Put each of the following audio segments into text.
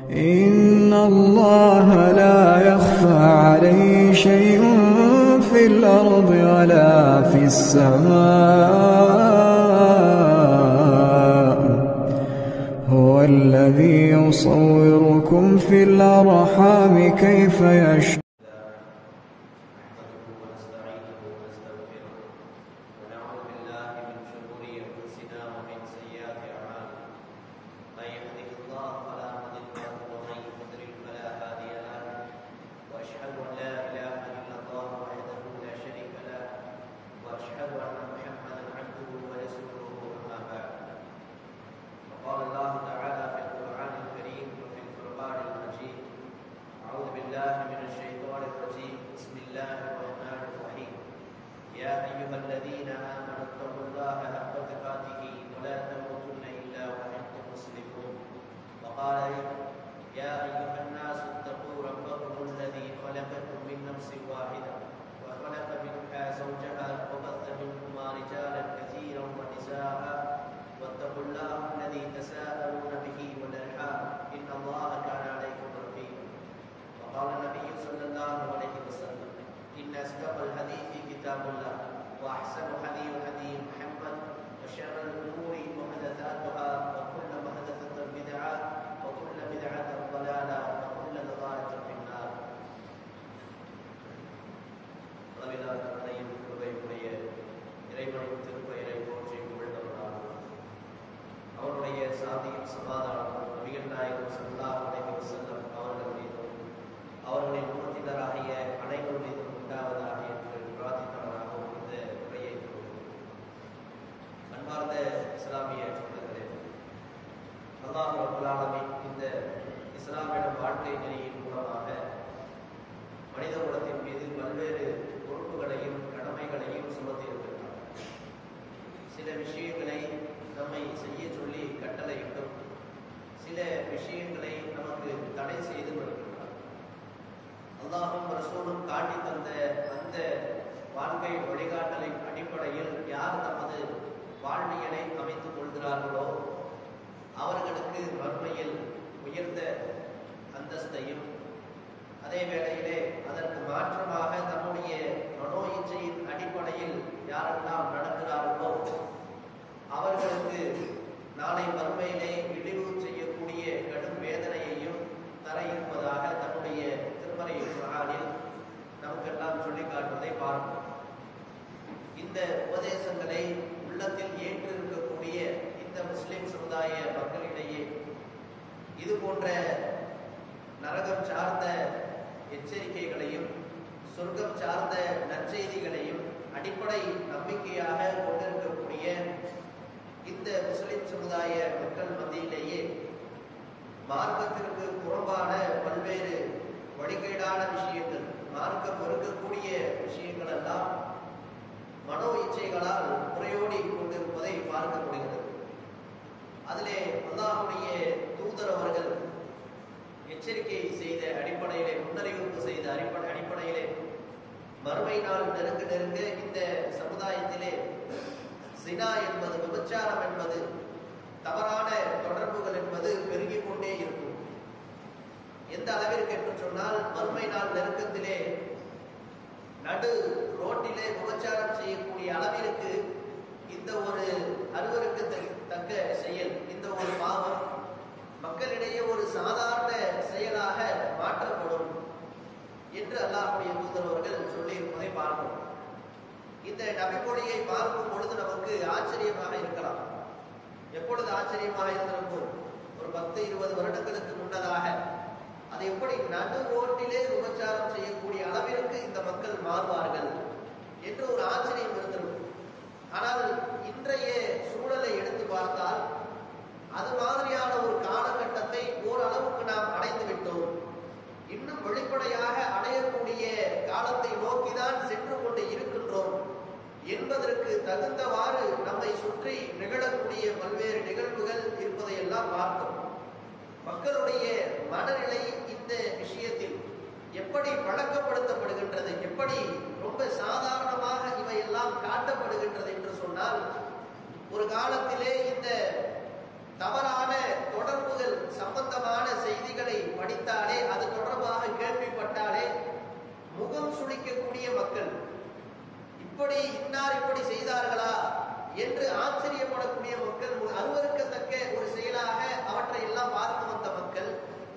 إن الله لا يخفى عليه شيء في الأرض ولا في السماء هو الذي يصوركم في الأرحام كيف يشاء نحمده ونستعينه ونستغفره ونعوذ بالله من شرور انفسنا ومن سيئات اعمالنا من يهده الله فلا مضل له ومن يضلل فلا هادي له واشهد ان لا اله الا الله وحده لا شريك له واشهد ان محمدا عبده ورسوله اما بعد وقال الله تعالى في القران الكريم وفي الفرقان المجيد أعوذ بالله من الشيطان الرجيم بسم الله الرحمن الرحيم يا أيها الذين آمنوا اتقوا الله حق تقاته ولا تموتن إلا وأنتم مسلمون وقال يا أيها الناس اتقوا ربكم الذي خلقكم من نفس واحدة وخلق منها زوجها وبث منهما رجالا كثيرا ونساء واتقوا الله الذي تساءلون به والأرحام إن الله كان عليكم رقيبا وقال النبي صلى الله عليه وسلم إن أصدق الحديث كتاب الله وأحسن هدي هدي محمد وشر الأمور محدثاتها وكل محدثة بدعة وكل بدعة ضلالة وكل ضلالة في النار அளவில்லாத கருணையும் கிருபையுடைய இறைவனின் திருப்பெயரை போற்றி புகழ்ந்தவனாக அவருடைய சாந்தியும் சமாதானமும் நபிகள் நாயகம் ஸல்லல்லாஹு அலைஹி வஸல்லம் அவர்கள் மீதும் அவர்களின் உம்மத்தினராகிய அனைவர் மீதும் உண்டாவதாக என்று பிரார்த்தித்தவனாகவும் இந்த உரையை கூறுகிறேன். அன்பார்ந்த இஸ்லாமிய சொந்தங்களே அல்லாஹ் ரப்பல் ஆலமீன் இந்த இஸ்லாமிய வாழ்க்கை நெறியின் மூலமாக மனித குலத்தின் மீது பல்வேறு பொறுப்புகளையும் கடமைகளையும் சுமத்தியிருக்கிறார் சில விஷயங்களை நம்மை செய்ய சொல்லி கட்டளையிட்டும் சில விஷயங்களை நமக்கு தடை செய்து வருகிறார் அல்லாஹும் ரசூலும் காட்டி தந்த அந்த வாழ்க்கை வழிகாட்டலின் அடிப்படையில் யார் தமது வாழ்வியலை அமைத்துக் கொள்கிறார்களோ அவர்களுக்கு வறுமையில் உயர்ந்த அந்தஸ்தையும் அதே வேளையிலே அதற்கு மாற்றமாக தன்னுடைய மனோ இச்சையின் அடிப்படையில் யாரெல்லாம் நடக்கிறார்களோ அவர்களுக்கு நாளை மறுமையிலே இழிவு செய்யக்கூடிய கடும் வேதனையையும் தர இருப்பதாக தன்னுடைய திருமறை குரானில் நமக்கெல்லாம் சொல்லி காட்டுவதை பார்ப்போம் இந்த உபதேசங்களை உள்ளத்தில் ஏற்று இருக்கக்கூடிய இந்த முஸ்லிம் சமுதாய மக்களிடையே இது போன்ற நரகம் சார்ந்த எச்சரிக்கைகளையும் சொர்க்கம் சார்ந்த நற்செய்திகளையும் அடிப்படை நம்பிக்கையாக கொண்டிருக்கக்கூடிய இந்த முஸ்லிம் சமுதாய மக்கள் மத்தியிலேயே மார்க்கத்திற்கு புறம்பான பல்வேறு வழிகேடான விஷயங்கள் மார்க்கம் வெறுக்கக்கூடிய விஷயங்கள் எல்லாம் மனோ இச்சைகளால் முறையோடி கொண்டிருப்பதை பார்க்க முடிகிறது அதிலே அல்லாஹுடைய தூதர் அவர்கள் எச்சரிக்கை செய்த அடிப்படையிலே முன்னறிவிப்பு செய்த அடிப்படை அடிப்படையிலே மறுமை நாள் நெருங்க நெருங்க இந்த சமுதாயத்திலே சினா என்பது விபச்சாரம் என்பது தவறான தொடர்புகள் என்பது பெருகிக் கொண்டே இருக்கும் எந்த அளவிற்கு என்று சொன்னால் மறுமை நாள் நெருக்கத்திலே நடு ரோட்டிலே விபச்சாரம் செய்யக்கூடிய அளவிற்கு இந்த ஒரு அருவருக்கு தக்க செயல் இந்த ஒரு பாவம் மக்களிடையே ஒரு சாதாரண செயலாக மாற்றப்படும் என்று அல்லாஹுடைய தூதரவர்கள் சொல்லியிருப்பதை பார்க்கிறோம் இந்த நபிமொழியை பார்க்கும் பொழுது நமக்கு ஆச்சரியமாக இருக்கலாம் எப்பொழுது ஆச்சரியமாக இருந்திருக்கும் ஒரு பத்து இருபது வருடங்களுக்கு முன்னதாக அது எப்படி நடு ரோட்டிலே விபச்சாரம் செய்யக்கூடிய அளவிற்கு இந்த மக்கள் மாறுவார்கள் என்று ஒரு ஆச்சரியம் இருந்திருக்கும் ஆனால் இன்றைய சூழலை எடுத்து பார்த்தால் அது மாதிரியான ஒரு காலகட்டத்தை ஓரளவுக்கு நாம் அடைந்து விட்டோம் இன்னும் வெளிப்படையாக அடையக்கூடிய காலத்தை நோக்கிதான் சென்று கொண்டு இருக்கின்றோம் என்பதற்கு தகுந்தவாறு நம்மை சுற்றி நிகழக்கூடிய பல்வேறு நிகழ்வுகள் இருப்பதையெல்லாம் பார்த்தோம் மக்களுடைய மனநிலை இந்த விஷயத்தில் எப்படி பழக்கப்படுத்தப்படுகின்றது எப்படி ரொம்ப சாதாரணமாக இவையெல்லாம் காட்டப்படுகின்றது என்று சொன்னால் ஒரு காலத்திலே இந்த தவறான தொடர்புகள் சம்பந்தமான செய்திகளை என்று ஆச்சரியப்படக்கூடிய மக்கள் ஒரு அருவருக்கத்தக்க ஒரு செயலாக அவற்றை எல்லாம் பார்த்து வந்த மக்கள்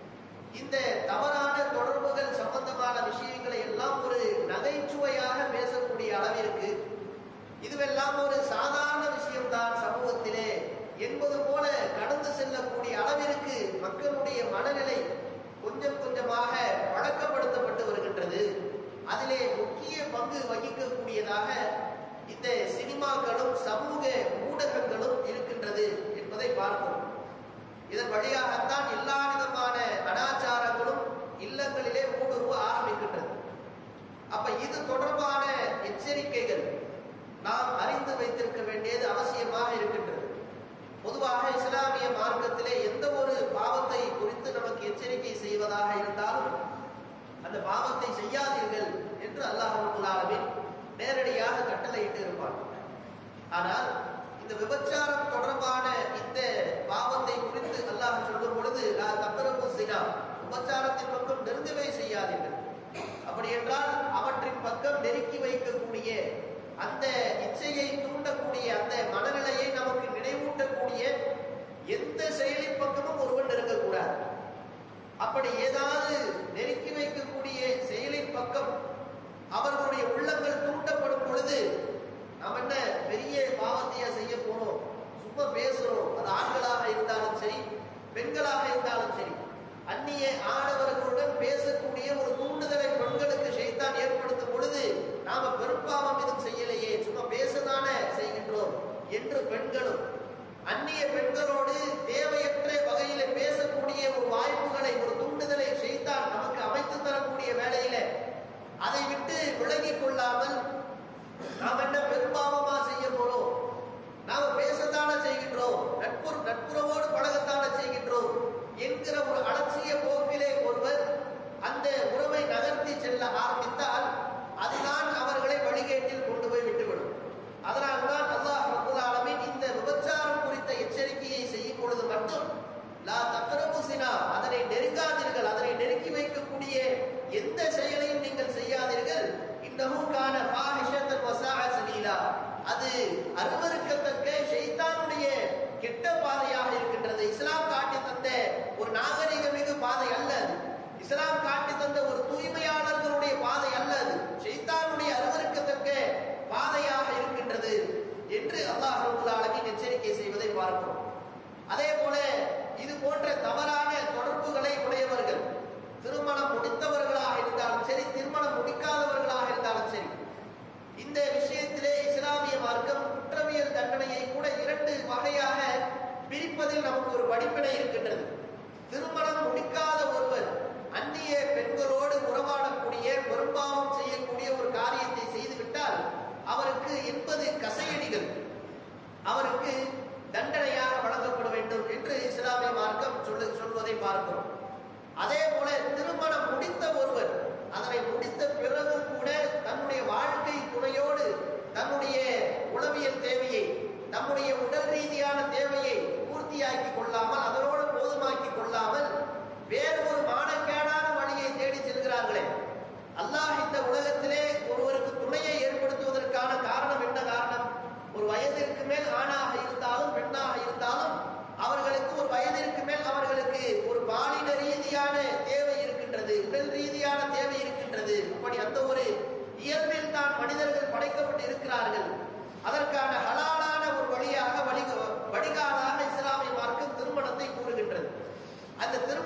இந்த தவறான தொடர்புகள் சம்பந்தமான விஷயங்களை எல்லாம் ஒரு நகைச்சுவையாக பேசக்கூடிய அளவிற்கு இதுவெல்லாம் ஒரு சாதாரண விஷயம்தான் சமூகத்திலே என்பது போல கடந்து செல்லக்கூடிய அளவிற்கு மக்களுடைய மனநிலை கொஞ்சம் கொஞ்சமாக பழக்கப்படுத்தப்பட்டு வருகின்றது அதிலே முக்கிய பங்கு வகிக்கக்கூடியதாக இந்த சினிமாக்களும் சமூக ஊடகங்களும் இருக்கின்றது என்பதை பார்க்கிறோம் இதன் வழியாகத்தான் எல்லா விதமான அனாச்சாரங்களும் இல்லங்களிலே ஊடுருவ ஆரம்பிக்கின்றது அப்ப இது தொடர்பான எச்சரிக்கைகள் நாம் அறிந்து வைத்திருக்க வேண்டியது அவசியமாக இருக்கின்றது பொதுவாக இஸ்லாமிய மார்க்கத்திலே எந்த ஒரு பாவத்தை குறித்து நமக்கு எச்சரிக்கை செய்வதாக இருந்தாலும் அந்த பாவத்தை செய்யாதீர்கள் என்று அல்லாஹ் ஆலமீன் நேரடியாக கட்டளையிட்டு இருப்பான் ஆனால் இந்த விபச்சாரம் தொடர்பான இந்த பாவத்தை குறித்து அல்லாஹ் சொல்லும் பொழுது நான் தப்பரப்பு சினா விபச்சாரத்தின் பக்கம் நெருங்கவே செய்யாதீர்கள் அப்படி என்றால் அவற்றின் பக்கம் நெருக்கி வைக்கக்கூடிய அந்த இச்சையை தூண்டக்கூடிய அந்த மனநிலையை நமக்கு நினைவூட்டக்கூடிய எந்த செயலின் பக்கமும் ஒருவன் நெருங்கக்கூடாது அப்படி ஏதாவது நெருக்கி வைக்கக்கூடிய செயலின் பக்கம் அவர்களுடைய உள்ளங்கள் தூண்டப்படும் பொழுது நாம் என்ன பெரிய பாவத்தையா செய்ய போறோம் சும்மா பேசுறோம் அது ஆண்களாக இருந்தாலும் சரி பெண்களாக இருந்தாலும் சரி அந்நிய ஆடவர்களுடன் பேசக்கூடிய ஒரு தூண்டுதலை பெண்களுக்கு ஷைத்தான் ஏற்படுத்தும் பொழுது நாம பெரும்பாவம் எதுவும் செய்யலையே சும்மா பேசதானே செய்கின்றோம் என்று பெண்களும் அந்நிய பெண்களோடு தேவையற்ற வகையில பேசக்கூடிய ஒரு வாய்ப்புகளை ஒரு தூண்டுதலை செய்தான் நமக்கு அமைத்து தரக்கூடிய வேலையில அதை விட்டு விலகிக் கொள்ளாமல் நாம் என்ன பெரும்பாவமா செய்ய போறோம் நாம பேசத்தானே செய்கின்றோம் நட்புற நட்புறவோடு பழகத்தானே செய்கின்றோம் என்கிற ஒரு அலட்சிய போக்கிலே ஒருவர் அந்த உறவை நகர்த்தி செல்ல ஆரம்பித்தால் அதுதான் அவர்களை வழிகேட்டில் கொண்டு போய் விட்டுவிடும் அதனால்தான் அல்லாஹ் ரபுல் ஆலமீன் இந்த விபச்சாரம் குறித்த எச்சரிக்கையை செய்யும் பொழுது மட்டும் லா தக்கரபு சினா அதனை நெருங்காதீர்கள் அதனை நெருக்கி வைக்கக்கூடிய எந்த செயலையும் நீங்கள் செய்யாதீர்கள் இன்னமுக்கான ஃபாஹிஷத்தன் வசாஅ சலீலா அது அருவருக்கத்தக்க ஷைத்தானுடைய கெட்ட பாதையாக இருக்கின்றது இஸ்லாம் காட்டி தந்த ஒரு நாகரிக மிகு பாதை அல்ல அது இஸ்லாம் காட்டி தந்த ஒரு தூய்மையாளர்களுடைய பாதை அல்ல அது ஷைத்தானுடைய அருவருக்கத்தக்க பாதையாக இருக்கின்றது என்று அல்லாஹ் ரபுல் ஆலமீன் எச்சரிக்கை செய்வதை பார்க்கிறோம் அதே போல இது போன்ற தவறான தொடர்புகளை உடையவர்கள் திருமணம் முடித்தவர்களாக இருந்தாலும் சரி திருமணம் முடிக்காதவர்களாக இருந்தாலும் சரி இந்த விஷயத்திலே இஸ்லாமிய மார்க்கம் குற்றவியல் தண்டனையை கூட இரண்டு வகையாக பிரிப்பதில் நமக்கு ஒரு படிப்பினை இருக்கின்றது திருமணம் முடிக்காத ஒருவர் அந்நிய பெண்களோடு உறவாடக்கூடிய பெரும்பாவம் செய்யக்கூடிய ஒரு காரியத்தை செய்துவிட்டால் அவருக்கு எண்பது கசையடிகள் அவருக்கு தண்டனையாக வழங்கப்பட வேண்டும் என்று இஸ்லாமிய மார்க்கம் சொல்லு சொல்வதை பார்க்கிறோம் அதே போல திருமணம் முடித்த ஒருவர் அதனை முடித்த பிறகு கூட தன்னுடைய வாழ்க்கை துணையோடு தன்னுடைய உளவியல் தேவையை நம்முடைய உடல் ரீதியான தேவையை பூர்த்தியாக்கி கொள்ளாமல் அதனோடு போதுமாக்கி கொள்ளாமல் வேறு ஒரு மானக்கேடான வழியை தேடி செல்கிறார்களே அல்லாஹ் இந்த உலகத்திலே ஒருவருக்கு துணையை ஏற்படுத்துவதற்கான காரணம் என்ன காரணம் ஒரு வயதிற்கு மேல் ஆணாக இருந்தாலும் பெண்ணாக இருந்தாலும் அவர்களுக்கு ஒரு வயதிற்கு மேல் அவர்களுக்கு ஒரு பாலின ரீதியான தேவை இருக்கின்றது உடல் ரீதியான தேவை இருக்கின்றது அப்படி அந்த ஒரு இயல்பில் தான் மனிதர்கள் படைக்கப்பட்டு இருக்கிறார்கள் அதற்கான ஹலாலான ஒரு வழியாக வழி வடிகாலாக இஸ்லாமிய மார்க்கம் திருமணத்தை கூறுகின்றது அந்த திரு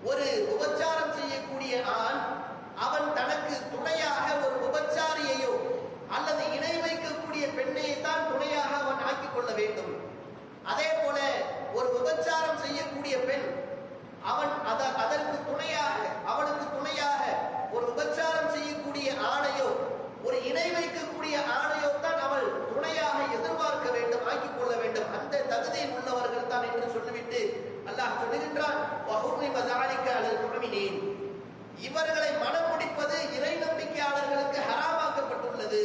ஒரு உபச்சாரம் செய்யக்கூடிய ஆண் அவன் தனக்கு துணையாக ஒரு உபச்சாரியையோ அல்லது இணை வைக்கக்கூடிய பெண்ணையைத்தான் துணையாக அவன் ஆக்கிக் கொள்ள வேண்டும் அதே போல ஒரு விபச்சாரம் செய்யக்கூடிய பெண் அவன் அத அதற்கு துணையாக அவனுக்கு துணையாக ஒரு விபச்சாரம் செய்யக்கூடிய ஆணையோ ஒரு இணை வைக்கக்கூடிய ஆணையோ தான் அவள் துணையாக எதிர்பார்க்க வேண்டும் ஆக்கிக் கொள்ள வேண்டும் அந்த தகுதியில் உள்ளவர்கள் தான் என்று சொல்லிவிட்டு அல்லாஹ் சொல்லுகின்றான் "வஹுர்ரிம ذَلِكَ عَلَى الْمُؤْمِنِينَ." இவர்களை மனம் முடிப்பது இறை நம்பிக்கையாளர்களுக்கு ஹராமாக்கப்பட்டுள்ளது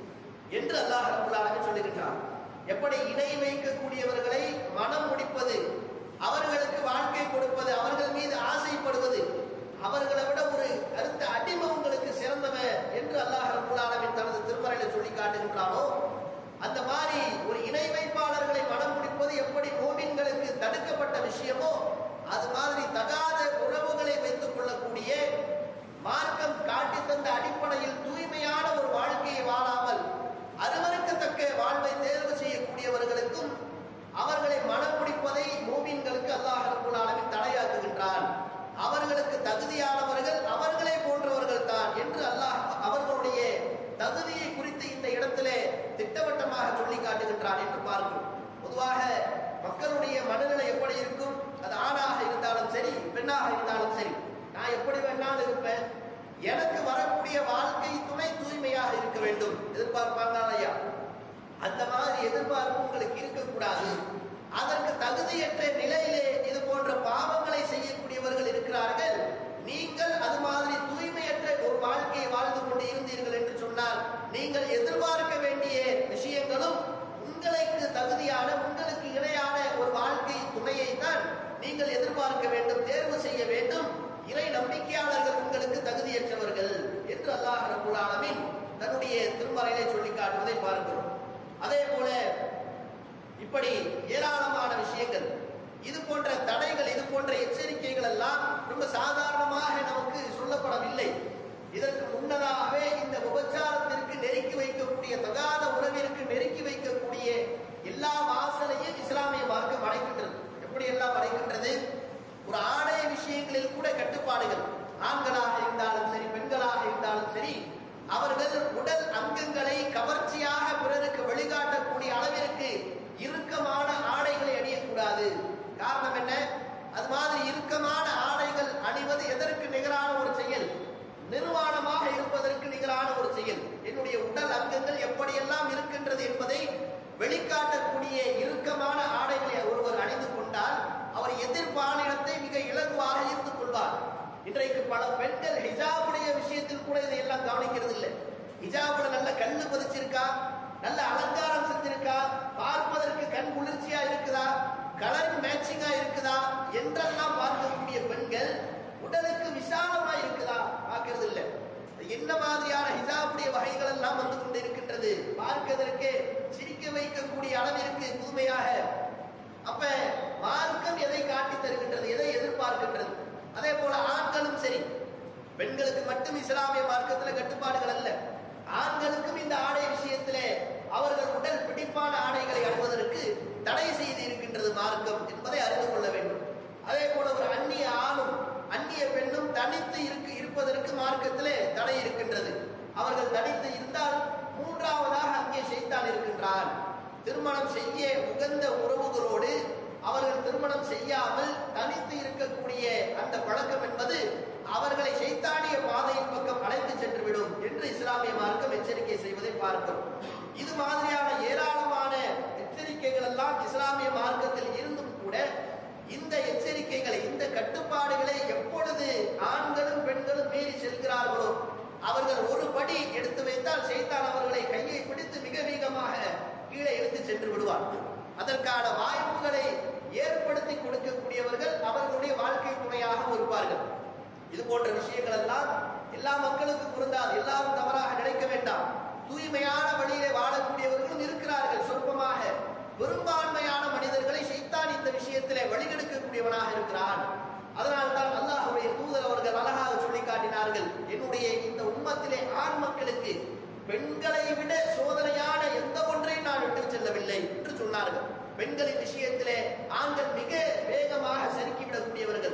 என்று அல்லாஹ் ரப்பல் ஆலமீன் சொல்லுகின்றான் எப்படி இணை வைக்கக்கூடியவர்களை மனம் முடிப்பது அவர்களுக்கு வாழ்க்கை கொடுப்பது அவர்கள் மீது ஆசைப்படுவது அவர்களை விட ஒரு அடுத்த அடிமை உங்களுக்கு சிறந்தவன் என்று அல்லாஹ் ரப்பல் ஆலமீன் தனது திருமறையில சொல்லி காட்டுகின்றானோ அந்த மாதிரி ஒரு இணை வைப்பாளர்களை மனம் முடிப்பது எப்படி மோமின்களுக்கு தடுக்கப்பட்ட விஷயமோ அது மாதிரி தகாத உறவுகளை வைத்துக் கொள்ளக்கூடிய மார்க்கம் காட்டி தந்த அடிப்படையில் தூய்மையான ஒரு வாழ்க்கையை வாழாமல் அருவருக்கத்தக்க வாழ்வை தேர்வு செய்யக்கூடியவர்களுக்கும் அவர்களை மனம் முடிப்பதை மூமின்களுக்கு அல்லாஹ் ரப்பல் ஆலமீன் தடையாக்குகின்றான் அவர்களுக்கு தகுதியானவர்கள் அவர்களே போன்றவர்கள் தான் என்று அல்லாஹ் அவர்களுடைய தகுதியை குறித்து இந்த இடத்திலே திட்டவட்டமாக சொல்லி காட்டுகின்றான் என்று பார்க்கிறோம் பொதுவாக மக்களுடைய மனநிலை எப்படி இருக்கும் அது ஆணாக இருந்தாலும் சரி பெண்ணாக இருந்தாலும் சரி நான் எப்படி வேணாலும் இருப்பேன் எனக்கு வரக்கூடிய வாழ்க்கை துணை தூய்மையாக இருக்க வேண்டும் எதிர்பார்ப்பாங்க ஐயா அந்த மாதிரி எதிர்பார்ப்பு உங்களுக்கு இருக்கக்கூடாது அதற்கு தகுதியற்ற நிலையிலே இது போன்ற பாவங்களை செய்யக்கூடியவர்கள் இருக்கிறார்கள் நீங்கள் அது மாதிரி தூய்மையற்ற ஒரு வாழ்க்கையை வாழ்ந்து கொண்டு இருந்தீர்கள் என்று சொன்னால் நீங்கள் எதிர்பார்க்க வேண்டிய விஷயங்களும் உங்களுக்கு தகுதியான உங்களுக்கு இணையான ஒரு வாழ்க்கை துணையை தான் நீங்கள் எதிர்பார்க்க வேண்டும் தேர்வு செய்ய வேண்டும் இறை நம்பிக்கையாளர்கள் உங்களுக்கு தகுதியற்றவர்கள் என்று அல்லாஹ் ரபுல் ஆலமீன் தன்னுடைய திருமறையிலே சொல்லி காட்டுவதை பார்க்கிறோம் அதே போல இப்படி ஏராளமான விஷயங்கள் இது போன்ற தடைகள் இது போன்ற எச்சரிக்கைகள் எல்லாம் ரொம்ப சாதாரணமாக நமக்கு சொல்லப்படவில்லை இதற்கு முன்னதாகவே இந்த உபச்சாரத்திற்கு நெருக்கி வைக்கக்கூடிய தகாத உறவிற்கு நெருக்கி வைக்கக்கூடிய எல்லா வாசலையும் இஸ்லாமிய மார்க்கம் அடைக்கின்றது எப்படி எல்லாம் அடைக்கின்றது ஒரு ஆடைய விஷயங்களில் கூட கட்டுப்பாடுகள் ஆண்களாக இருந்தாலும் சரி பெண்களாக இருந்தாலும் சரி அவர்கள் உடல் அங்கங்களை கவர்ச்சியாக பிறருக்கு வெளிக்காட்டக்கூடிய அளவிற்கு இறுக்கமான ஆடைகளை அணியக்கூடாது காரணம் என்ன அது மாதிரி இறுக்கமான ஆடைகள் அணிவது எதற்கு நிகரான ஒரு செயல் நிர்வாணமாக இருப்பதற்கு நிகரான ஒரு செயல் என்னுடைய உடல் அங்கங்கள் எப்படியெல்லாம் இருக்கின்றது என்பதை வெளிக்காட்டக்கூடிய இறுக்கமான ஆடைகளை ஒருவர் அணிந்து கொண்டால் அவர் எதிர்பாலினத்தை மிக இலகுவாக இருந்து கொள்வார் இன்றைக்கு பல பெண்கள் ஹிஜாபுடைய விஷயத்தில் கூட இதையெல்லாம் கவனிக்கிறது இல்லை ஹிஜாபுல நல்ல கண்ணு பதிச்சிருக்கா நல்ல அலங்காரம் செஞ்சிருக்கா பார்ப்பதற்கு கண் குளிர்ச்சியா இருக்குதா கலர் மேட்சிங்கா இருக்குதா என்றெல்லாம் பார்க்கக்கூடிய பெண்கள் உடலுக்கு விசாலமா இருக்குதா பார்க்கறது இல்லை என்ன மாதிரியான ஹிஜாபுடைய வகைகள் எல்லாம் வந்து கொண்டு இருக்கின்றது பார்க்கதற்கு சிரிக்க வைக்கக்கூடிய அளவிற்கு புதுமையாக அப்ப மார்க்கம் எதை காட்டி தருகின்றது எதை எதிர்பார்க்கின்றது அதே போல ஆண்களும் சரி பெண்களுக்கு மட்டும் இஸ்லாமிய மார்க்கத்தில் கட்டுப்பாடுகள் அல்ல ஆண்களுக்கும் இந்த ஆடை விஷயத்திலே அவர்கள் உடல் பிடிப்பான ஆடைகளை அணிவதற்கு தடை செய்து இருக்கின்றது மார்க்கம் என்பதை அறிந்து கொள்ள வேண்டும் அதே போல ஒரு அந்நிய ஆணும் அந்நிய பெண்ணும் தனித்து இருக்கு இருப்பதற்கு மார்க்கத்திலே தடை இருக்கின்றது அவர்கள் தனித்து இருந்தால் மூன்றாவதாக அங்கே செய்தான் இருக்கின்றான் திருமணம் செய்ய உகந்த உறவுகளோடு அவர்கள் திருமணம் செய்யாமல் தனித்து இருக்கக்கூடிய அந்த பழக்கம் என்பது அவர்களை சைத்தானிய பாதையின் பக்கம் அழைத்து சென்றுவிடும் என்று இஸ்லாமிய மார்க்கம் எச்சரிக்கை செய்வதை பார்க்கிறோம் இது மாதிரியான ஏராளமான எச்சரிக்கைகள் எல்லாம் இஸ்லாமிய மார்க்கத்தில் இருந்தும் கூட இந்த எச்சரிக்கைகளை இந்த கட்டுப்பாடுகளை எப்பொழுது ஆண்களும் பெண்களும் மீறி செல்கிறார்களோ அவர்கள் ஒரு படி எடுத்து வைத்தால் செய்தான் அவர்களை கையை பிடித்து மிக வேகமாக கீழே இழுத்து சென்று விடுவார் அதற்கான வாய்ப்புகளை ஏற்படுத்தி கொடுக்கக்கூடியவர்கள் அவர்களுடைய வாழ்க்கை துணையாக இருப்பார்கள் இது போன்ற விஷயங்கள் எல்லாம் எல்லா மக்களுக்கும் பொருந்தாது எல்லாரும் தவறாக நினைக்க வேண்டாம் தூய்மையான வழியிலே வாழக்கூடியவர்களும் இருக்கிறார்கள் சொற்பமாக பெரும்பான்மையான மனிதர்களை சைத்தான் இந்த விஷயத்திலே வழிகெடுக்கக்கூடியவனாக இருக்கிறான் அதனால் தான் அல்லாஹுடைய தூதர் அவர்கள் அழகாக சொல்லி காட்டினார்கள் என்னுடைய இந்த உம்மத்திலே ஆண் மக்களுக்கு பெண்களை விட சோதனையான எந்த ஒன்றையும் நான் விட்டு செல்லவில்லை என்று சொன்னார்கள் பெண்களின் விஷயத்திலே ஆண்கள் மிக வேகமாக சறுக்கிவிடக்கூடியவர்கள்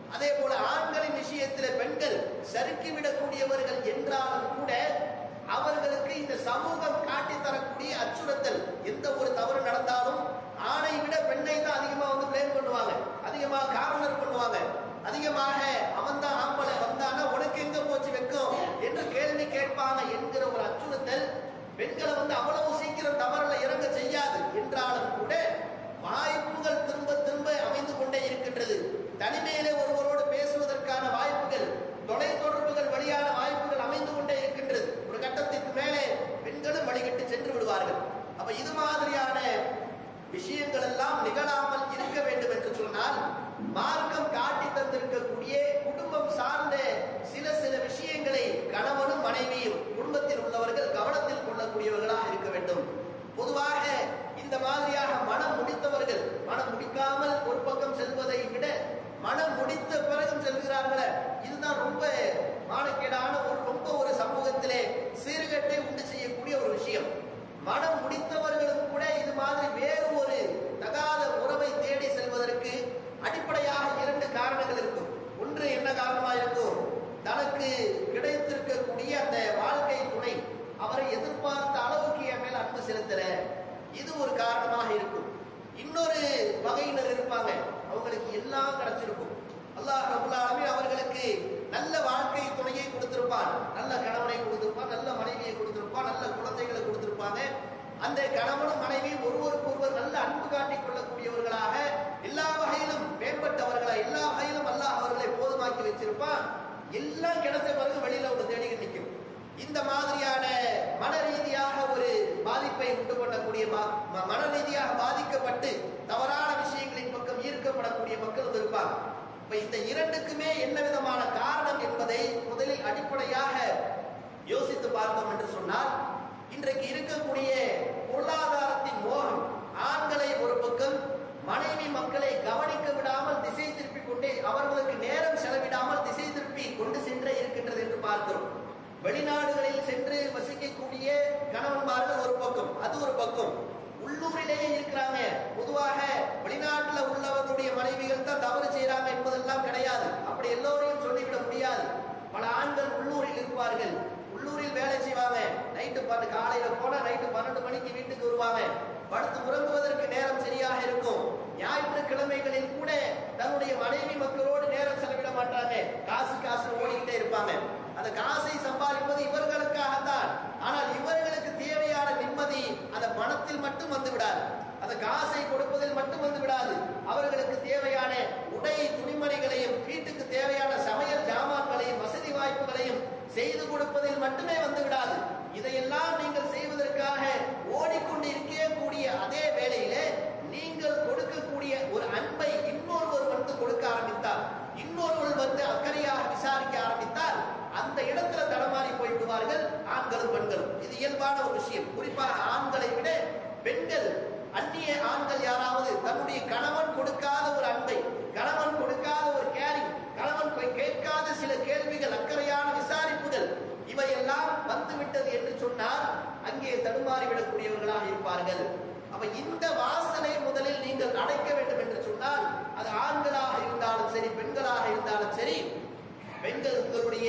அதே போல ஆண்களின் விஷயத்தில் பெண்கள் சறுக்கி விடக்கூடியவர்கள் என்றாலும் கூட அவர்களுக்கு இந்த சமூகம் காட்டி தரக்கூடிய அச்சுறுத்தல் எந்த ஒரு தவறு நடந்தாலும் ஆணை விட பெண்ணை தான் அதிகமா வந்து பிளேம் பண்ணுவாங்க அதிகமாக கார்னர் பண்ணுவாங்க அதிகமாக அவன் தான் ஆம்பளை வந்தானா உனக்கு எங்க போச்சு வெக்கம் என்று கேள்வி கேட்பாங்க என்கிற ஒரு அச்சுறுத்தல் பெண்களை வந்து அவ்வளவு சீக்கிரம் தவறுல இறங்க செய்யாது என்றாலும் கூட வாய்ப்புகள் திரும்ப திரும்ப அமைந்து கொண்டே இருக்கின்றது தனிமையிலே ஒருவரோடு பேசுவதற்கான வாய்ப்புகள் தொலை தொடர்புகள் வழியான வாய்ப்புகள் அமைந்து கொண்டே இருக்கின்றது ஒரு கட்டத்திற்கு மேலே பெண்களும் வழிகட்டு சென்று விடுவார்கள் அப்ப இது மாதிரியான விஷயங்கள் எல்லாம் நிகழாமல் இருக்க வேண்டும் என்று சொன்னால் மார்க்கம் காட்டி தந்திருக்கக்கூடிய குடும்பம் சார்ந்த சில சில விஷயங்களை கணவனும் மனைவியும் குடும்பத்தில் உள்ளவர்கள் கவனத்தில் கொள்ளக்கூடியவர்களாக இருக்க வேண்டும் பொதுவாக இந்த மாதிரியாக மனம் முடித்தவர்கள் மனம் முடிக்காமல் ஒரு பக்கம் செல்வதை விட மனம் முடித்த பிறகும் செல்கிறார்களே இதுதான் ரொம்ப மானக்கேடான ஒரு ரொம்ப ஒரு சமூகத்திலே சீர்கட்டை உண்டு செய்யக்கூடிய ஒரு விஷயம் மனம் முடித்தவர்களும் கூட இது மாதிரி வேறு ஒரு தகாத உறவை தேடி செல்வதற்கு அடிப்படையாக இரண்டு காரணங்கள் இருக்கும் ஒன்று என்ன காரணமாக இருக்கும் தனக்கு கிடைத்திருக்கக்கூடிய அந்த வாழ்க்கை துணை அவரை எதிர்பார்த்த அளவுக்கு என் மேல் அன்பு செலுத்தல இது ஒரு காரணமாக இருக்கும் இன்னொரு வகையினர் இருப்பாங்க அவங்களுக்கு எல்லாம் கிடைச்சிருக்கும் அல்லாஹ் ரபுல் ஆலமீன் அவர்களுக்கு நல்ல வாழ்க்கை துணையை கொடுத்திருப்பான் நல்ல கணவனை கொடுத்திருப்பான் நல்ல மனைவியை கொடுத்திருப்பான் நல்ல குழந்தைகளை கொடுத்திருப்பாங்க அந்த கணவனும் மனைவியும் ஒருவருக்கு ஒருவர் நல்ல அன்பு காட்டிக் கொள்ளக்கூடியவர்களாக எல்லா வகையிலும் மேம்பட்டவர்களா எல்லா வகையிலும் அல்லாஹ் அவர்களை போதுமாக்கி வச்சிருப்பான் எல்லாம் கிடைச்ச பிறகு வெளியில ஒரு தேடிக்கிட்டு நிற்கும் இந்த மாதிரியான மன ரீதியாக ஒரு பாதிப்பை உண்டு பண்ணக்கூடிய ம- ம- மன ரீதியாக பாதிக்கப்பட்டு தவறான விஷயங்களின் பக்கம் ஈர்க்கப்படக்கூடிய மக்களும் இருப்பாங்க இப்ப இந்த இரண்டுக்குமே என்ன விதமான காரணம் என்பதை முதலில் அடிப்படையாக யோசித்து பார்த்தோம் என்று சொன்னால் இன்றைக்கு இருக்கக்கூடிய பொருளாதாரத்தின் மோகம் ஆண்களை ஒரு பக்கம் மனைவி மக்களை கவனிக்க விடாமல் திசை திருப்பி கொண்டே அவர்களுக்கு நேரம் செலவிடாமல் திசை திருப்பி கொண்டு சென்றே இருக்கின்றது என்று பார்க்கிறோம் வெளிநாடுகளில் சென்று வசிக்கக்கூடிய கணவன்மார்கள் ஒரு பக்கம் அது ஒரு பக்கம் உள்ளூரிலேயே இருக்கிறாங்க பொதுவாக வெளிநாட்டுல உள்ளவர்களுடைய மனைவிகள் தான் தவறு செய்யறாங்க என்பதெல்லாம் கிடையாது அப்படி எல்லோரையும் சொல்லிவிட முடியாது பல ஆண்கள் உள்ளூரில் இருப்பார்கள் உள்ளூரில் வேலை செய்வாங்க நைட்டு பத்து காலையில போனா நைட்டு பன்னெண்டு மணிக்கு வீட்டுக்கு வருவாங்க படுத்து உறங்குவதற்கு நேரம் சரியாக இருக்கும் ஞாயிற்றுக்கிழமைகளில் கூட தன்னுடைய மனைவி மக்களோடு நேரம் செலவிட மாட்டாங்க காசு காசு ஓடிக்கிட்டே இருப்பாங்க அந்த காசை சம்பாதிப்பது இவர்களுக்காகத்தான் ஆனால் இவர்களுக்கு தேவையான நிம்மதி அந்த பணத்தில் மட்டும் வந்து விடாது அந்த காசை கொடுப்பதில் மட்டும் வந்து விடாது அவர்களுக்கு தேவையான உடை துணிமணிகளையும் வீட்டுக்கு தேவையான சமையல் ஜாமான்களையும் வசதி வாய்ப்புகளையும் செய்து கொடுப்பதில் மட்டுமே வந்து விடாது இதையெல்லாம் நீங்கள் செய்வதற்காக ஓடிக்கொண்டு இருக்கக்கூடிய அதே வேளையிலே நீங்கள் கொடுக்கக்கூடிய ஒரு அன்பை இன்னொருவர் வந்து கொடுக்க ஆரம்பித்தார் இன்னொருவர் வந்து அக்கறையாக விசாரிக்க ஆரம்பித்தால் அந்த இடத்துல தடமாறி போய் விடுவார்கள் ஆண்களும் பெண்களும் இது இயல்பான ஒரு விஷயம் குறிப்பாக ஆண்களை விட பெண்கள் அந்நிய ஆண்கள் யாராவது தன்னுடைய கணவன் கொடுக்காத ஒரு அன்பை கணவன் கொடுக்காத ஒரு கேரிங் கணவன் கொ- கேட்காத சில கேள்விகள் அக்கறையான விசாரிப்புகள் இவையெல்லாம் வந்துவிட்டது என்று சொன்னால் அங்கே தடுமாறி விடக்கூடியவர்களாக இருப்பார்கள் அப்ப இந்த வாசலை முதலில் நீங்கள் அடைக்க வேண்டும் என்று சொன்னால் அது ஆண்களாக இருந்தாலும் சரி பெண்களாக இருந்தாலும் சரி பெண்கள் உங்களுடைய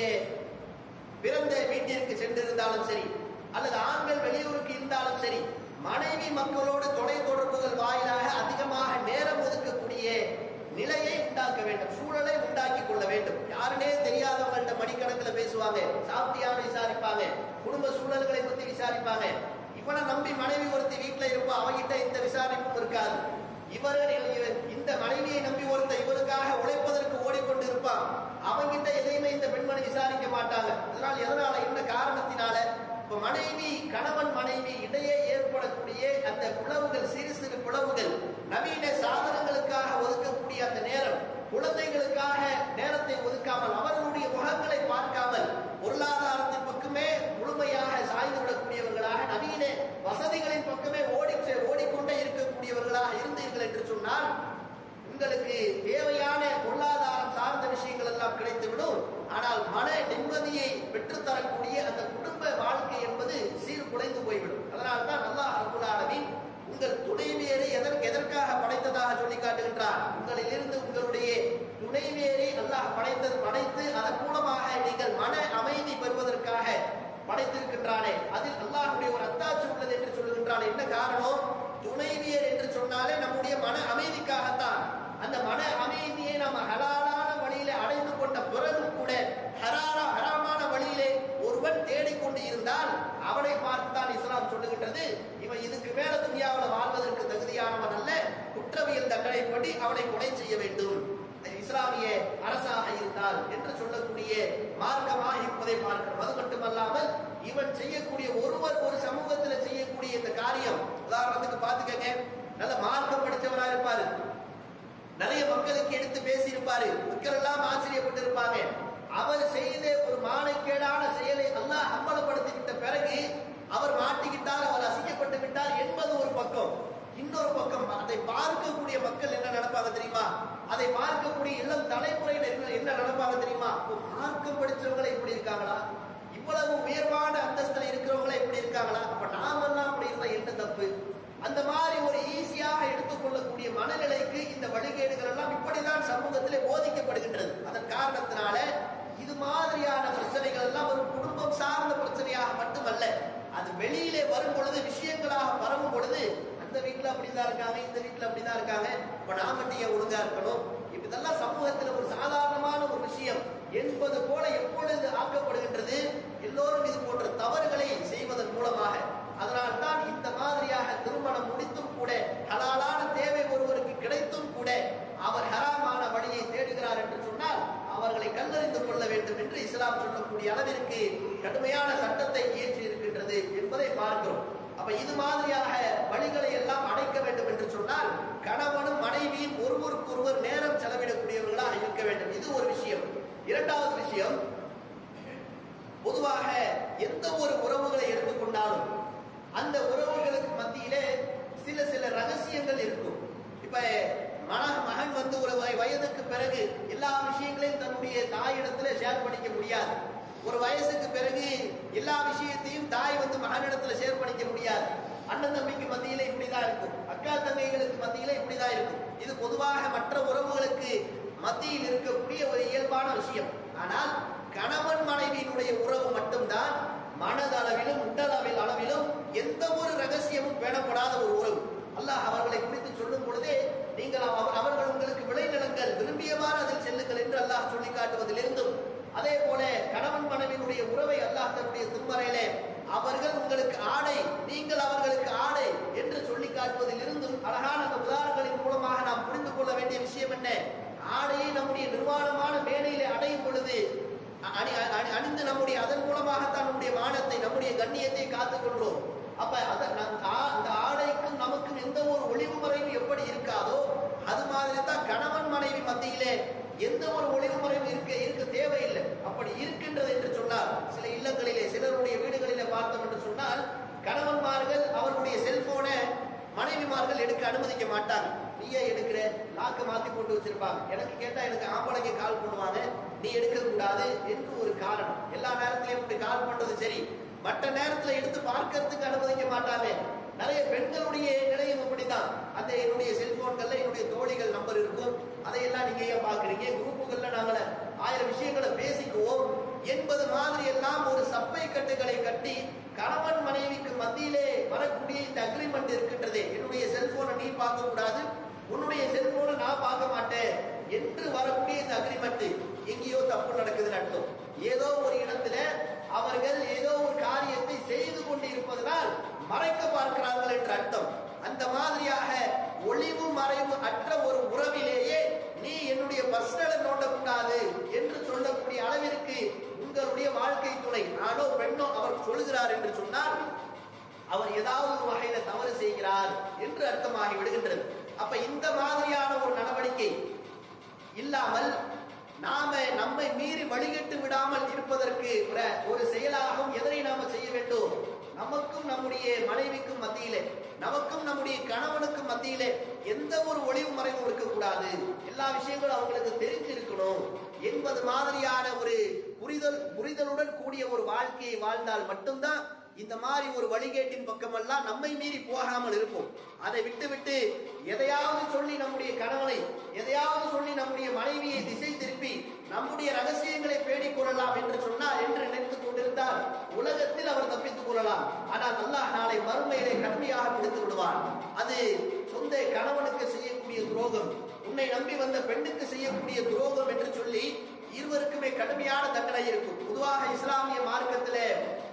பிறந்த வீட்டிற்கு சென்றிருந்தாலும் சரி அல்லது ஆண்கள் வெளியூருக்கு இருந்தாலும் சரி மனைவி மக்களோடு தொலை தொடர்புகள் வாயிலாக அதிகமாக நேரம் ஒதுக்கக்கூடிய நிலையை உண்டாக்க வேண்டும் சூழலை உண்டாக்கி கொள்ள வேண்டும் யாருனே தெரியாதவங்கள்ட்ட மணிக்கணக்கில் பேசுவாங்க சாப்பிட்டியான்னு விசாரிப்பாங்க குடும்ப சூழல்களை பத்தி விசாரிப்பாங்க இவனை நம்பி மனைவி ஒருத்தி வீட்டுல இருப்பா அவகிட்ட இந்த விசாரிப்பும் இருக்காது இவர்கள் இவர் இந்த மனைவியை நம்பி ஒருத்த இவருக்காக உழைப்பதற்கு ஓடிக்கொண்டு இருப்பான் அவங்கிட்ட எதையுமே இந்த பெண்மணி விசாரிக்க மாட்டாங்க அதனால் எதனால என்ன காரணத்தினால இப்ப மனைவி கணவன் மனைவி இடையே ஏற்படக்கூடிய அந்த பிளவுகள் சிறு சிறு பிளவுகள் நவீன சாதனங்களுக்காக ஒதுக்கக்கூடிய அந்த நேரம் குழந்தைகளுக்காக நேரத்தை ஒதுக்காமல் அவர்களுடைய முகங்களை பார்க்காமல் பொருளாதாரத்தின் பக்கமே முழுமையாக சாய்ந்து விடக்கூடியவர்களாக நவீன வசதிகளின் பக்கமே ஓடி ஓடிக்கொண்டே இருக்கக்கூடியவர்களாக இருந்தீர்கள் என்று சொன்னால் உங்களுக்கு தேவையான பொருளாதாரம் சார்ந்த விஷயங்கள் எல்லாம் கிடைத்துவிடும் ஆனால் மன நிம்மதியை பெற்றுத்தரக்கூடிய அந்த குடும்ப வாழ்க்கை என்பது சீர்குலைந்து போய்விடும் அதனால் தான் அல்லாஹ் ரபுல் ஆலமீன் உங்கள் துணைவியரை எதற்கு எதற்காக படைத்ததாக சொல்லி காட்டுகின்றார் உங்களிலிருந்து உங்களுடைய துணைவியரை அல்லாஹ் சொல்லுகின்றானே அதில் அல்லாஹ்வுடைய ஒரு அத்தாட்சி உள்ளது என்று சொல்லுகின்றான் என்ன காரணம் துணைவியர் என்று சொன்னாலே நம்முடைய மன அமைதிக்காகத்தான் அந்த மன அமைதியை நம்ம ஹலாலான வழியிலே அடைந்து கொண்ட பிறகு கூட ஹராரா ஹராமான வழியிலே ஒருவன் தேடிக்கொண்டு இருந்தால் அவனை பார்த்துதான் இஸ்லாம் சொல்லுகின்றது இவன் இதுக்கு மேல துனியாவில் வாழ்வதற்கு தகுதியானவன் அல்ல குற்றவியல் தண்டனைப்படி அவனை கொலை செய்ய வேண்டும் இஸ்லாமிய அரசாக இருந்தால் என்று சொல்லக்கூடிய மார்க்கமாக இருப்பதை பார்க்கிறோம் அது மட்டுமல்லாமல் இவன் செய்யக்கூடிய ஒருவர் ஒரு சமூகத்தில் செய்யக்கூடிய இந்த காரியம் உதாரணத்துக்கு பார்த்துக்கங்க நல்ல மார்க்கம் படித்தவரா இருப்பாரு நிறைய மக்களுக்கு எடுத்து பேசி இருப்பாரு மக்கள் எல்லாம் ஆச்சரியப்பட்டு இருப்பாங்க அவர் செய்த ஒரு மானக்கேடான செயலை அல்லாஹ் அம்பலப்படுத்தி விட்ட பிறகு அவர் மாட்டிக்கிட்டார் அவர் அசிக்கப்பட்டு விட்டார் என்பது ஒரு பக்கம் இன்னொரு பக்கம் அதை பார்க்கக்கூடிய மக்கள் என்ன நினைப்பாங்க தெரியுமா அதை பார்க்கக்கூடிய இளம் தலைமுறையினர் என்ன என்ன நினைப்பாங்க தெரியுமா ஓ, மார்க்கம் படிச்சவங்களே இப்படி இருக்காங்களா இவ்வளவு உயர்வான அந்தஸ்துல இருக்கிறவங்களே இப்படி இருக்காங்களா அப்ப நாமெல்லாம் அப்படி இருந்தா என்ன தப்பு அந்த மாதிரி ஒரு ஈஸியாக எடுத்துக்கொள்ளக்கூடிய மனநிலைக்கு இந்த வழிகேடுகள் எல்லாம் இப்படிதான் சமூகத்திலே போதிக்கப்படுகின்றது அதன் காரணத்தினால இது மாதிரியான பிரச்சனைகள் எல்லாம் ஒரு குடும்பம் சார்ந்த பிரச்சனையாக மட்டுமல்ல அது வெளியிலே வரும் பொழுது விஷயங்களாக பரவும் பொழுது அந்த வீட்டுல அப்படிதான் இருக்காங்க இந்த வீட்டுல அப்படிதான் இருக்காங்க இப்ப நாம மட்டும் ஏன் ஒழுங்கா இருக்கணும் இப்ப இதெல்லாம் சமூகத்துல ஒரு சாதாரணமான ஒரு விஷயம் என்பது போல எப்பொழுது ஆக்கப்படுகின்றது எல்லோரும் இது போன்ற தவறுகளை செய்வதன் மூலமாக அதனால் தான் இந்த மாதிரியாக திருமணம் முடித்தும் கூட ஹலாலான தேவை ஒருவருக்கு கிடைத்தும் கூட அவர் ஹராமான வழியை தேடுகிறார் என்று சொன்னால் அவர்களை கல்லறிந்து கொள்ள வேண்டும் என்று இஸ்லாம் சொல்லக்கூடிய அளவிற்கு கடுமையான சட்டத்தை இயற்றி இருக்கின்றது என்பதை பார்க்கிறோம் அப்ப இது மாதிரியாக வழிகளை எல்லாம் அடைக்க வேண்டும் என்று சொன்னால் கணவனும் மனைவியும் ஒருவருக்கொருவர் நேரம் செலவிடக்கூடியவர்களாக இருக்க வேண்டும் இது ஒரு விஷயம் இரண்டாவது விஷயம் பொதுவாக எந்த ஒரு உறவுகளை எடுத்துக்கொண்டாலும் அந்த உறவுகளுக்கு மத்தியிலே சில சில ரகசியங்கள் இருக்கும் இப்ப மன மகன் வந்து ஒரு வய- வயதுக்கு பிறகு எல்லா விஷயங்களையும் தன்னுடைய தாயிடத்துல ஷேர் பண்ணிக்க முடியாது ஒரு வயசுக்கு பிறகு எல்லா விஷயத்தையும் தாய் வந்து மகனிடத்துல ஷேர் பண்ணிக்க முடியாது அண்ணன் தம்பிக்கு மத்தியில இப்படிதான் இருக்கும் அக்கா தங்கைகளுக்கு மத்தியில இப்படிதான் இருக்கும் இது பொதுவாக மற்ற உறவுகளுக்கு மத்தியில் இருக்கக்கூடிய ஒரு இயல்பான விஷயம் ஆனால் கணவன் மனைவியினுடைய உறவு மட்டும்தான் மனதளவிலும் உடலவில் அளவிலும் எந்த ஒரு ரகசியமும் பேணப்படாத ஒரு உறவு அல்லாஹ் அவர்களை குறித்து சொல்லும் பொழுதே நீங்கள் அவர் அவர்கள் உங்களுக்கு விளைநிலங்கள் விரும்பியவாறு அதில் செல்லுங்கள் என்று அல்லாஹ் சொல்லி காட்டுவதிலிருந்தும் அதே போல கணவன் மனைவியினுடைய உறவை அல்லாஹ் தன்னுடைய திருமறையிலே அவர்கள் உங்களுக்கு ஆடை நீங்கள் அவர்களுக்கு ஆடை என்று சொல்லி காட்டுவதிலிருந்தும் அழகான அந்த உதாரணங்களின் மூலமாக நாம் புரிந்து கொள்ள வேண்டிய விஷயம் என்ன ஆடையை நம்முடைய நிர்வாணமான மேடையிலே அடையும் பொழுது அணி அணி- அணிந்து நம்முடைய அதன் மூலமாகத்தான் நம்முடைய மானத்தை நம்முடைய கண்ணியத்தை காத்துக் கொள்றோம் அப்ப அத நம் ஆ- இந்த ஆடைக்கும் நமக்கும் எந்த ஒரு ஒளிவு முறையும் எப்படி இருக்காதோ அது மாதிரி தான் கணவன் மனைவி மத்தியிலே எந்த ஒரு ஒளிவு முறையும் இருக்க இருக்க தேவையில்லை அப்படி இருக்கின்றது என்று சொன்னால் சில இல்லங்களிலே சிலருடைய வீடுகளிலே பார்த்தோம் என்று சொன்னால் கணவன்மார்கள் அவர்களுடைய செல்போனை மனைவிமார்கள் எடுக்க அனுமதிக்க மாட்டாங்க நீயே எடுக்கிற லாக்க மாத்தி போட்டு வச்சிருப்பாங்க எனக்கு கேட்டா எனக்கு ஆம்பளைக்கு கால் பண்ணுவாங்க நீ எடுக்க கூடாது என்று ஒரு காரணம் எல்லா நேரத்திலயும் இப்படி கால் பண்றது சரி மற்ற நேரத்துல எடுத்து பார்க்கறதுக்கு அனுமதிக்க மாட்டாங்க நிறைய பெண்களுடைய நிலையம் அப்படிதான் அந்த என்னுடைய செல்போன்கள்ல என்னுடைய தோழிகள் நம்பர் இருக்கும் அதையெல்லாம் நீங்க ஏன் பாக்குறீங்க குரூப்புகள்ல நாங்கள ஆயிரம் விஷயங்களை பேசிக்குவோம் என்பது மாதிரி எல்லாம் ஒரு சப்பை கட்டுகளை கட்டி கணவன் மனைவிக்கு மத்தியிலே வரக்கூடிய இந்த அக்ரிமெண்ட் இருக்கின்றதே என்னுடைய செல்போனை நீ பார்க்க கூடாது உன்னுடைய செல்போனை நான் பார்க்க மாட்டேன் என்று வரக்கூடிய இந்த அக்ரிமெண்ட் எங்கேயோ தப்பு நடக்குதுன்னு அர்த்தம் ஏதோ ஒரு இடத்துல அவர்கள் ஏதோ ஒரு காரியத்தை செய்து கொண்டு இருப்பதனால் மறைக்க பார்க்கிறார்கள் என்று அர்த்தம் அந்த மாதிரியாக ஒளிவு மறைவு அற்ற ஒரு உறவிலேயே நீ என்னுடைய பர்சனலை நோண்டக்கூடாது என்று சொல்லக்கூடிய அளவிற்கு உங்களுடைய வாழ்க்கை துணை ஆணோ பெண்ணோ அவர் சொல்லுகிறார் என்று சொன்னால் அவர் ஏதாவது ஒரு வகையில தவறு செய்கிறார் என்று அர்த்தமாகி விடுகின்றது அப்ப இந்த மாதிரியான ஒரு நடவடிக்கை இல்லாமல் நாம நம்மை மீறி வழிகட்டு விடாமல் இருப்பதற்கு ஒரு- ஒரு செயலாகவும் எதனை நாம செய்ய வேண்டும் நமக்கும் நம்முடைய மனைவிக்கும் மத்தியிலே நமக்கும் நம்முடைய கணவனுக்கும் மத்தியிலே எந்த ஒரு ஒளிவு மறைவும் இருக்கக்கூடாது எல்லா விஷயங்களும் அவங்களுக்கு தெரிஞ்சிருக்கணும் என்பது மாதிரியான ஒரு புரிதல் புரிதலுடன் கூடிய ஒரு வாழ்க்கையை வாழ்ந்தால் மட்டும்தான் இந்த மாதிரி ஒரு வழிகேட்டின் பக்கமெல்லாம் நம்மை மீறி போகாமல் இருப்போம் அதை விட்டு விட்டு எதையாவது சொல்லி நம்முடைய கணவனை எதையாவது சொல்லி நம்முடைய மனைவியை திசை திருப்பி நம்முடைய ரகசியங்களை பேடிக் கொள்ளலாம் என்று சொன்னார் என்று நினைத்துக் கொண்டிருந்தால் உலகத்தில் அவர் தப்பித்துக் கொள்ளலாம் ஆனால் அல்லாஹ் நாளை மறுமையிலே கடுமையாக பிடித்து விடுவான் அது சொந்த கணவனுக்கு செய்யக்கூடிய துரோகம் உன்னை நம்பி வந்த பெண்ணுக்கு செய்யக்கூடிய துரோகம் என்று சொல்லி இருவருக்குமே கடுமையான தண்டனை இருக்கும் பொதுவாக இஸ்லாமிய மார்க்கத்திலே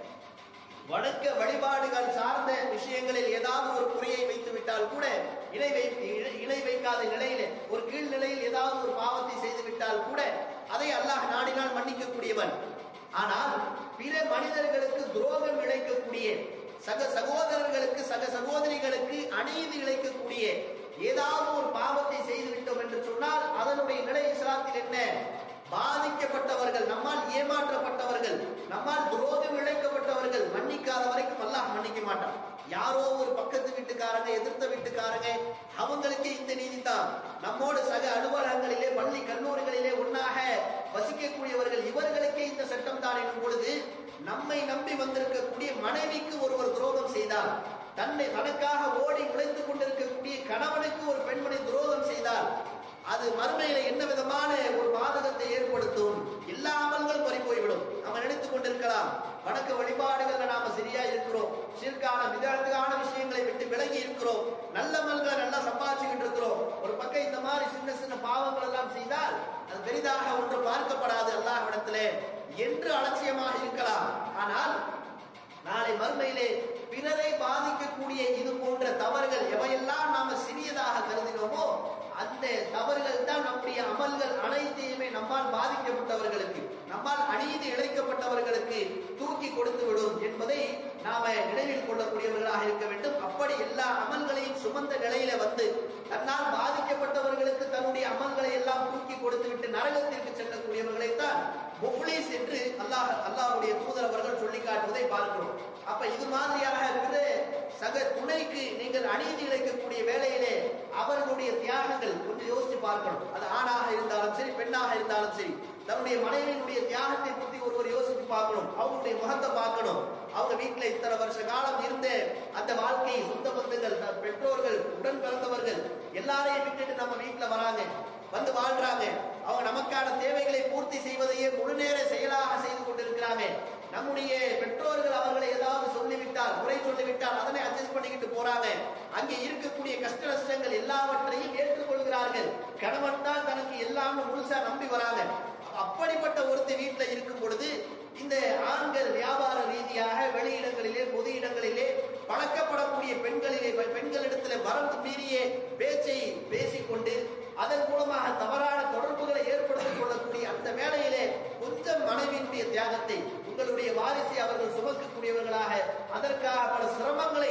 வணக்க வழிபாடுகள் சார்ந்த விஷயங்களில் ஏதாவது ஒரு குறையை வைத்து விட்டால் கூட இணை வை இணை- இணை வைக்காத நிலையில ஒரு கீழ் நிலையில் ஏதாவது ஒரு பாவத்தை செய்து விட்டால் கூட அதை அல்லாஹ் நாடினால் மன்னிக்கக்கூடியவன் ஆனால் பிற மனிதர்களுக்கு துரோகம் இழைக்கக்கூடிய சக சகோதரர்களுக்கு சக சகோதரிகளுக்கு அநீதி இழைக்கக்கூடிய ஏதாவது ஒரு பாவத்தை செய்து விட்டோம் என்று சொன்னால் அதனுடைய நிலை இஸ்லாத்தில் என்ன பாதிக்கப்பட்டவர்கள் நம்மால் ஏமாற்றப்பட்டவர்கள் நம்மால் துரோகம் இழைக்கப்பட்டவர்கள் மன்னிக்காத வரைக்கும் அல்லாஹ் மன்னிக்க மாட்டான் யாரோ ஒரு பக்கத்து வீட்டுக்காரங்க எதிர்த்த வீட்டுக்காரங்க அவங்களுக்கே இந்த நீதி தான் நம்மோடு சக அலுவலகங்களிலே பள்ளி கல்லூரிகளிலே ஒன்னாக வசிக்கக்கூடியவர்கள் இவர்களுக்கே இந்த சட்டம் தான் எனும் பொழுது நம்மை நம்பி வந்திருக்கக்கூடிய மனைவிக்கு ஒருவர் துரோகம் செய்தால் தன்னை தனக்காக ஓடி உழைத்துக் கொண்டிருக்கக்கூடிய கணவனுக்கு ஒரு பெண்மணி துரோகம் செய்தால் அது மறுமையில என்ன விதமான ஒரு பாதகத்தை ஏற்படுத்தும் எல்லா அமல்களும் பறி போய்விடும் நம்ம நினைத்துக் கொண்டிருக்கலாம் வணக்க வழிபாடுகள்ல நாம சரியா இருக்கிறோம் சீர்கான விதத்துக்கான விஷயங்களை விட்டு விலகி இருக்கிறோம் நல்ல அமல்களை நல்லா சம்பாதிச்சுக்கிட்டு இருக்கிறோம் ஒரு பக்கம் இந்த மாதிரி சின்ன சின்ன பாவங்கள் எல்லாம் செய்தால் அது பெரிதாக ஒன்று பார்க்கப்படாது அல்லாஹ்விடத்திலே என்று அலட்சியமாக இருக்கலாம் ஆனால் நாளை மறுமையிலே பிறரை பாதிக்கக்கூடிய இது போன்ற தவறுகள் எவையெல்லாம் நாம சிறியதாக கருதினோமோ அந்த தவறுகள் தான் நம்முடைய அமல்கள் அனைத்தையுமே நம்மால் பாதிக்கப்பட்டவர்களுக்கு நம்மால் அநீதி இழைக்கப்பட்டவர்களுக்கு தூக்கி கொடுத்து விடும் என்பதை நாம நினைவில் கொள்ளக்கூடியவர்களாக இருக்க வேண்டும் அப்படி எல்லா அமல்களையும் சுமந்த நிலையில வந்து தன்னால் பாதிக்கப்பட்டவர்களுக்கு தன்னுடைய அமல்களை எல்லாம் தூக்கி கொடுத்து விட்டு நரகத்திற்கு செல்லக்கூடியவர்களை தான் முஃப்லீஸ் என்று அல்லாஹ் அல்லாஹ்வுடைய தூதர் அவர்கள் சொல்லி காட்டுவதை பார்க்கிறோம் அப்ப இது மாதிரியாக பிற சக துணைக்கு நீங்கள் அநீதி இழைக்கக்கூடிய வேளையிலே அவர்களுடைய தியாகங்கள் கொஞ்சம் யோசிச்சு பார்க்கணும் அது ஆணாக இருந்தாலும் சரி பெண்ணாக இருந்தாலும் சரி தன்னுடைய மனைவியினுடைய தியாகத்தை பத்தி ஒருவர் யோசிச்சு பார்க்கணும் அவங்களுடைய முகத்தை பார்க்கணும் அவங்க வீட்டுல இத்தனை வருஷ காலம் இருந்த அந்த வாழ்க்கை சொந்த பந்தங்கள் தன் பெற்றோர்கள் உடன் பிறந்தவர்கள் எல்லாரையும் விட்டுட்டு நம்ம வீட்டுல வராங்க வந்து வாழ்றாங்க அவங்க நமக்கான தேவைகளை பூர்த்தி செய்வதையே முழு நேர செயலாக செய்து கொண்டிருக்கிறாங்க நம்முடைய பெற்றோர்கள் அவர்களை ஏதாவது சொல்லிவிட்டால் குறை சொல்லிவிட்டால் அதனை அட்ஜஸ்ட் பண்ணிக்கிட்டு போறாங்க அங்கே இருக்கக்கூடிய கஷ்ட நஷ்டங்கள் எல்லாவற்றையும் ஏற்றுக்கொள்கிறார்கள் கணவன் தான் தனக்கு எல்லாமே முழுசா நம்பி வராங்க அப்படிப்பட்ட ஒருத்தி வீட்டுல இருக்கும் பொழுது இந்த ஆண்கள் வியாபார ரீதியாக வெளியிடங்களிலே பொது இடங்களிலே பழக்கப்படக்கூடிய பெண்களிலே பெண்களிடத்துல வரம்பு மீறிய பேச்சை பேசிக்கொண்டு அதன் மூலமாக தவறான தொடர்புகளை ஏற்படுத்திக் கொள்ளக்கூடிய அந்த வேளையிலே கொஞ்சம் மனைவியினுடைய தியாகத்தை உங்களுடைய வாரிசை அவர்கள் சுமக்கக்கூடியவர்களாக அதற்காக பல சிரமங்களை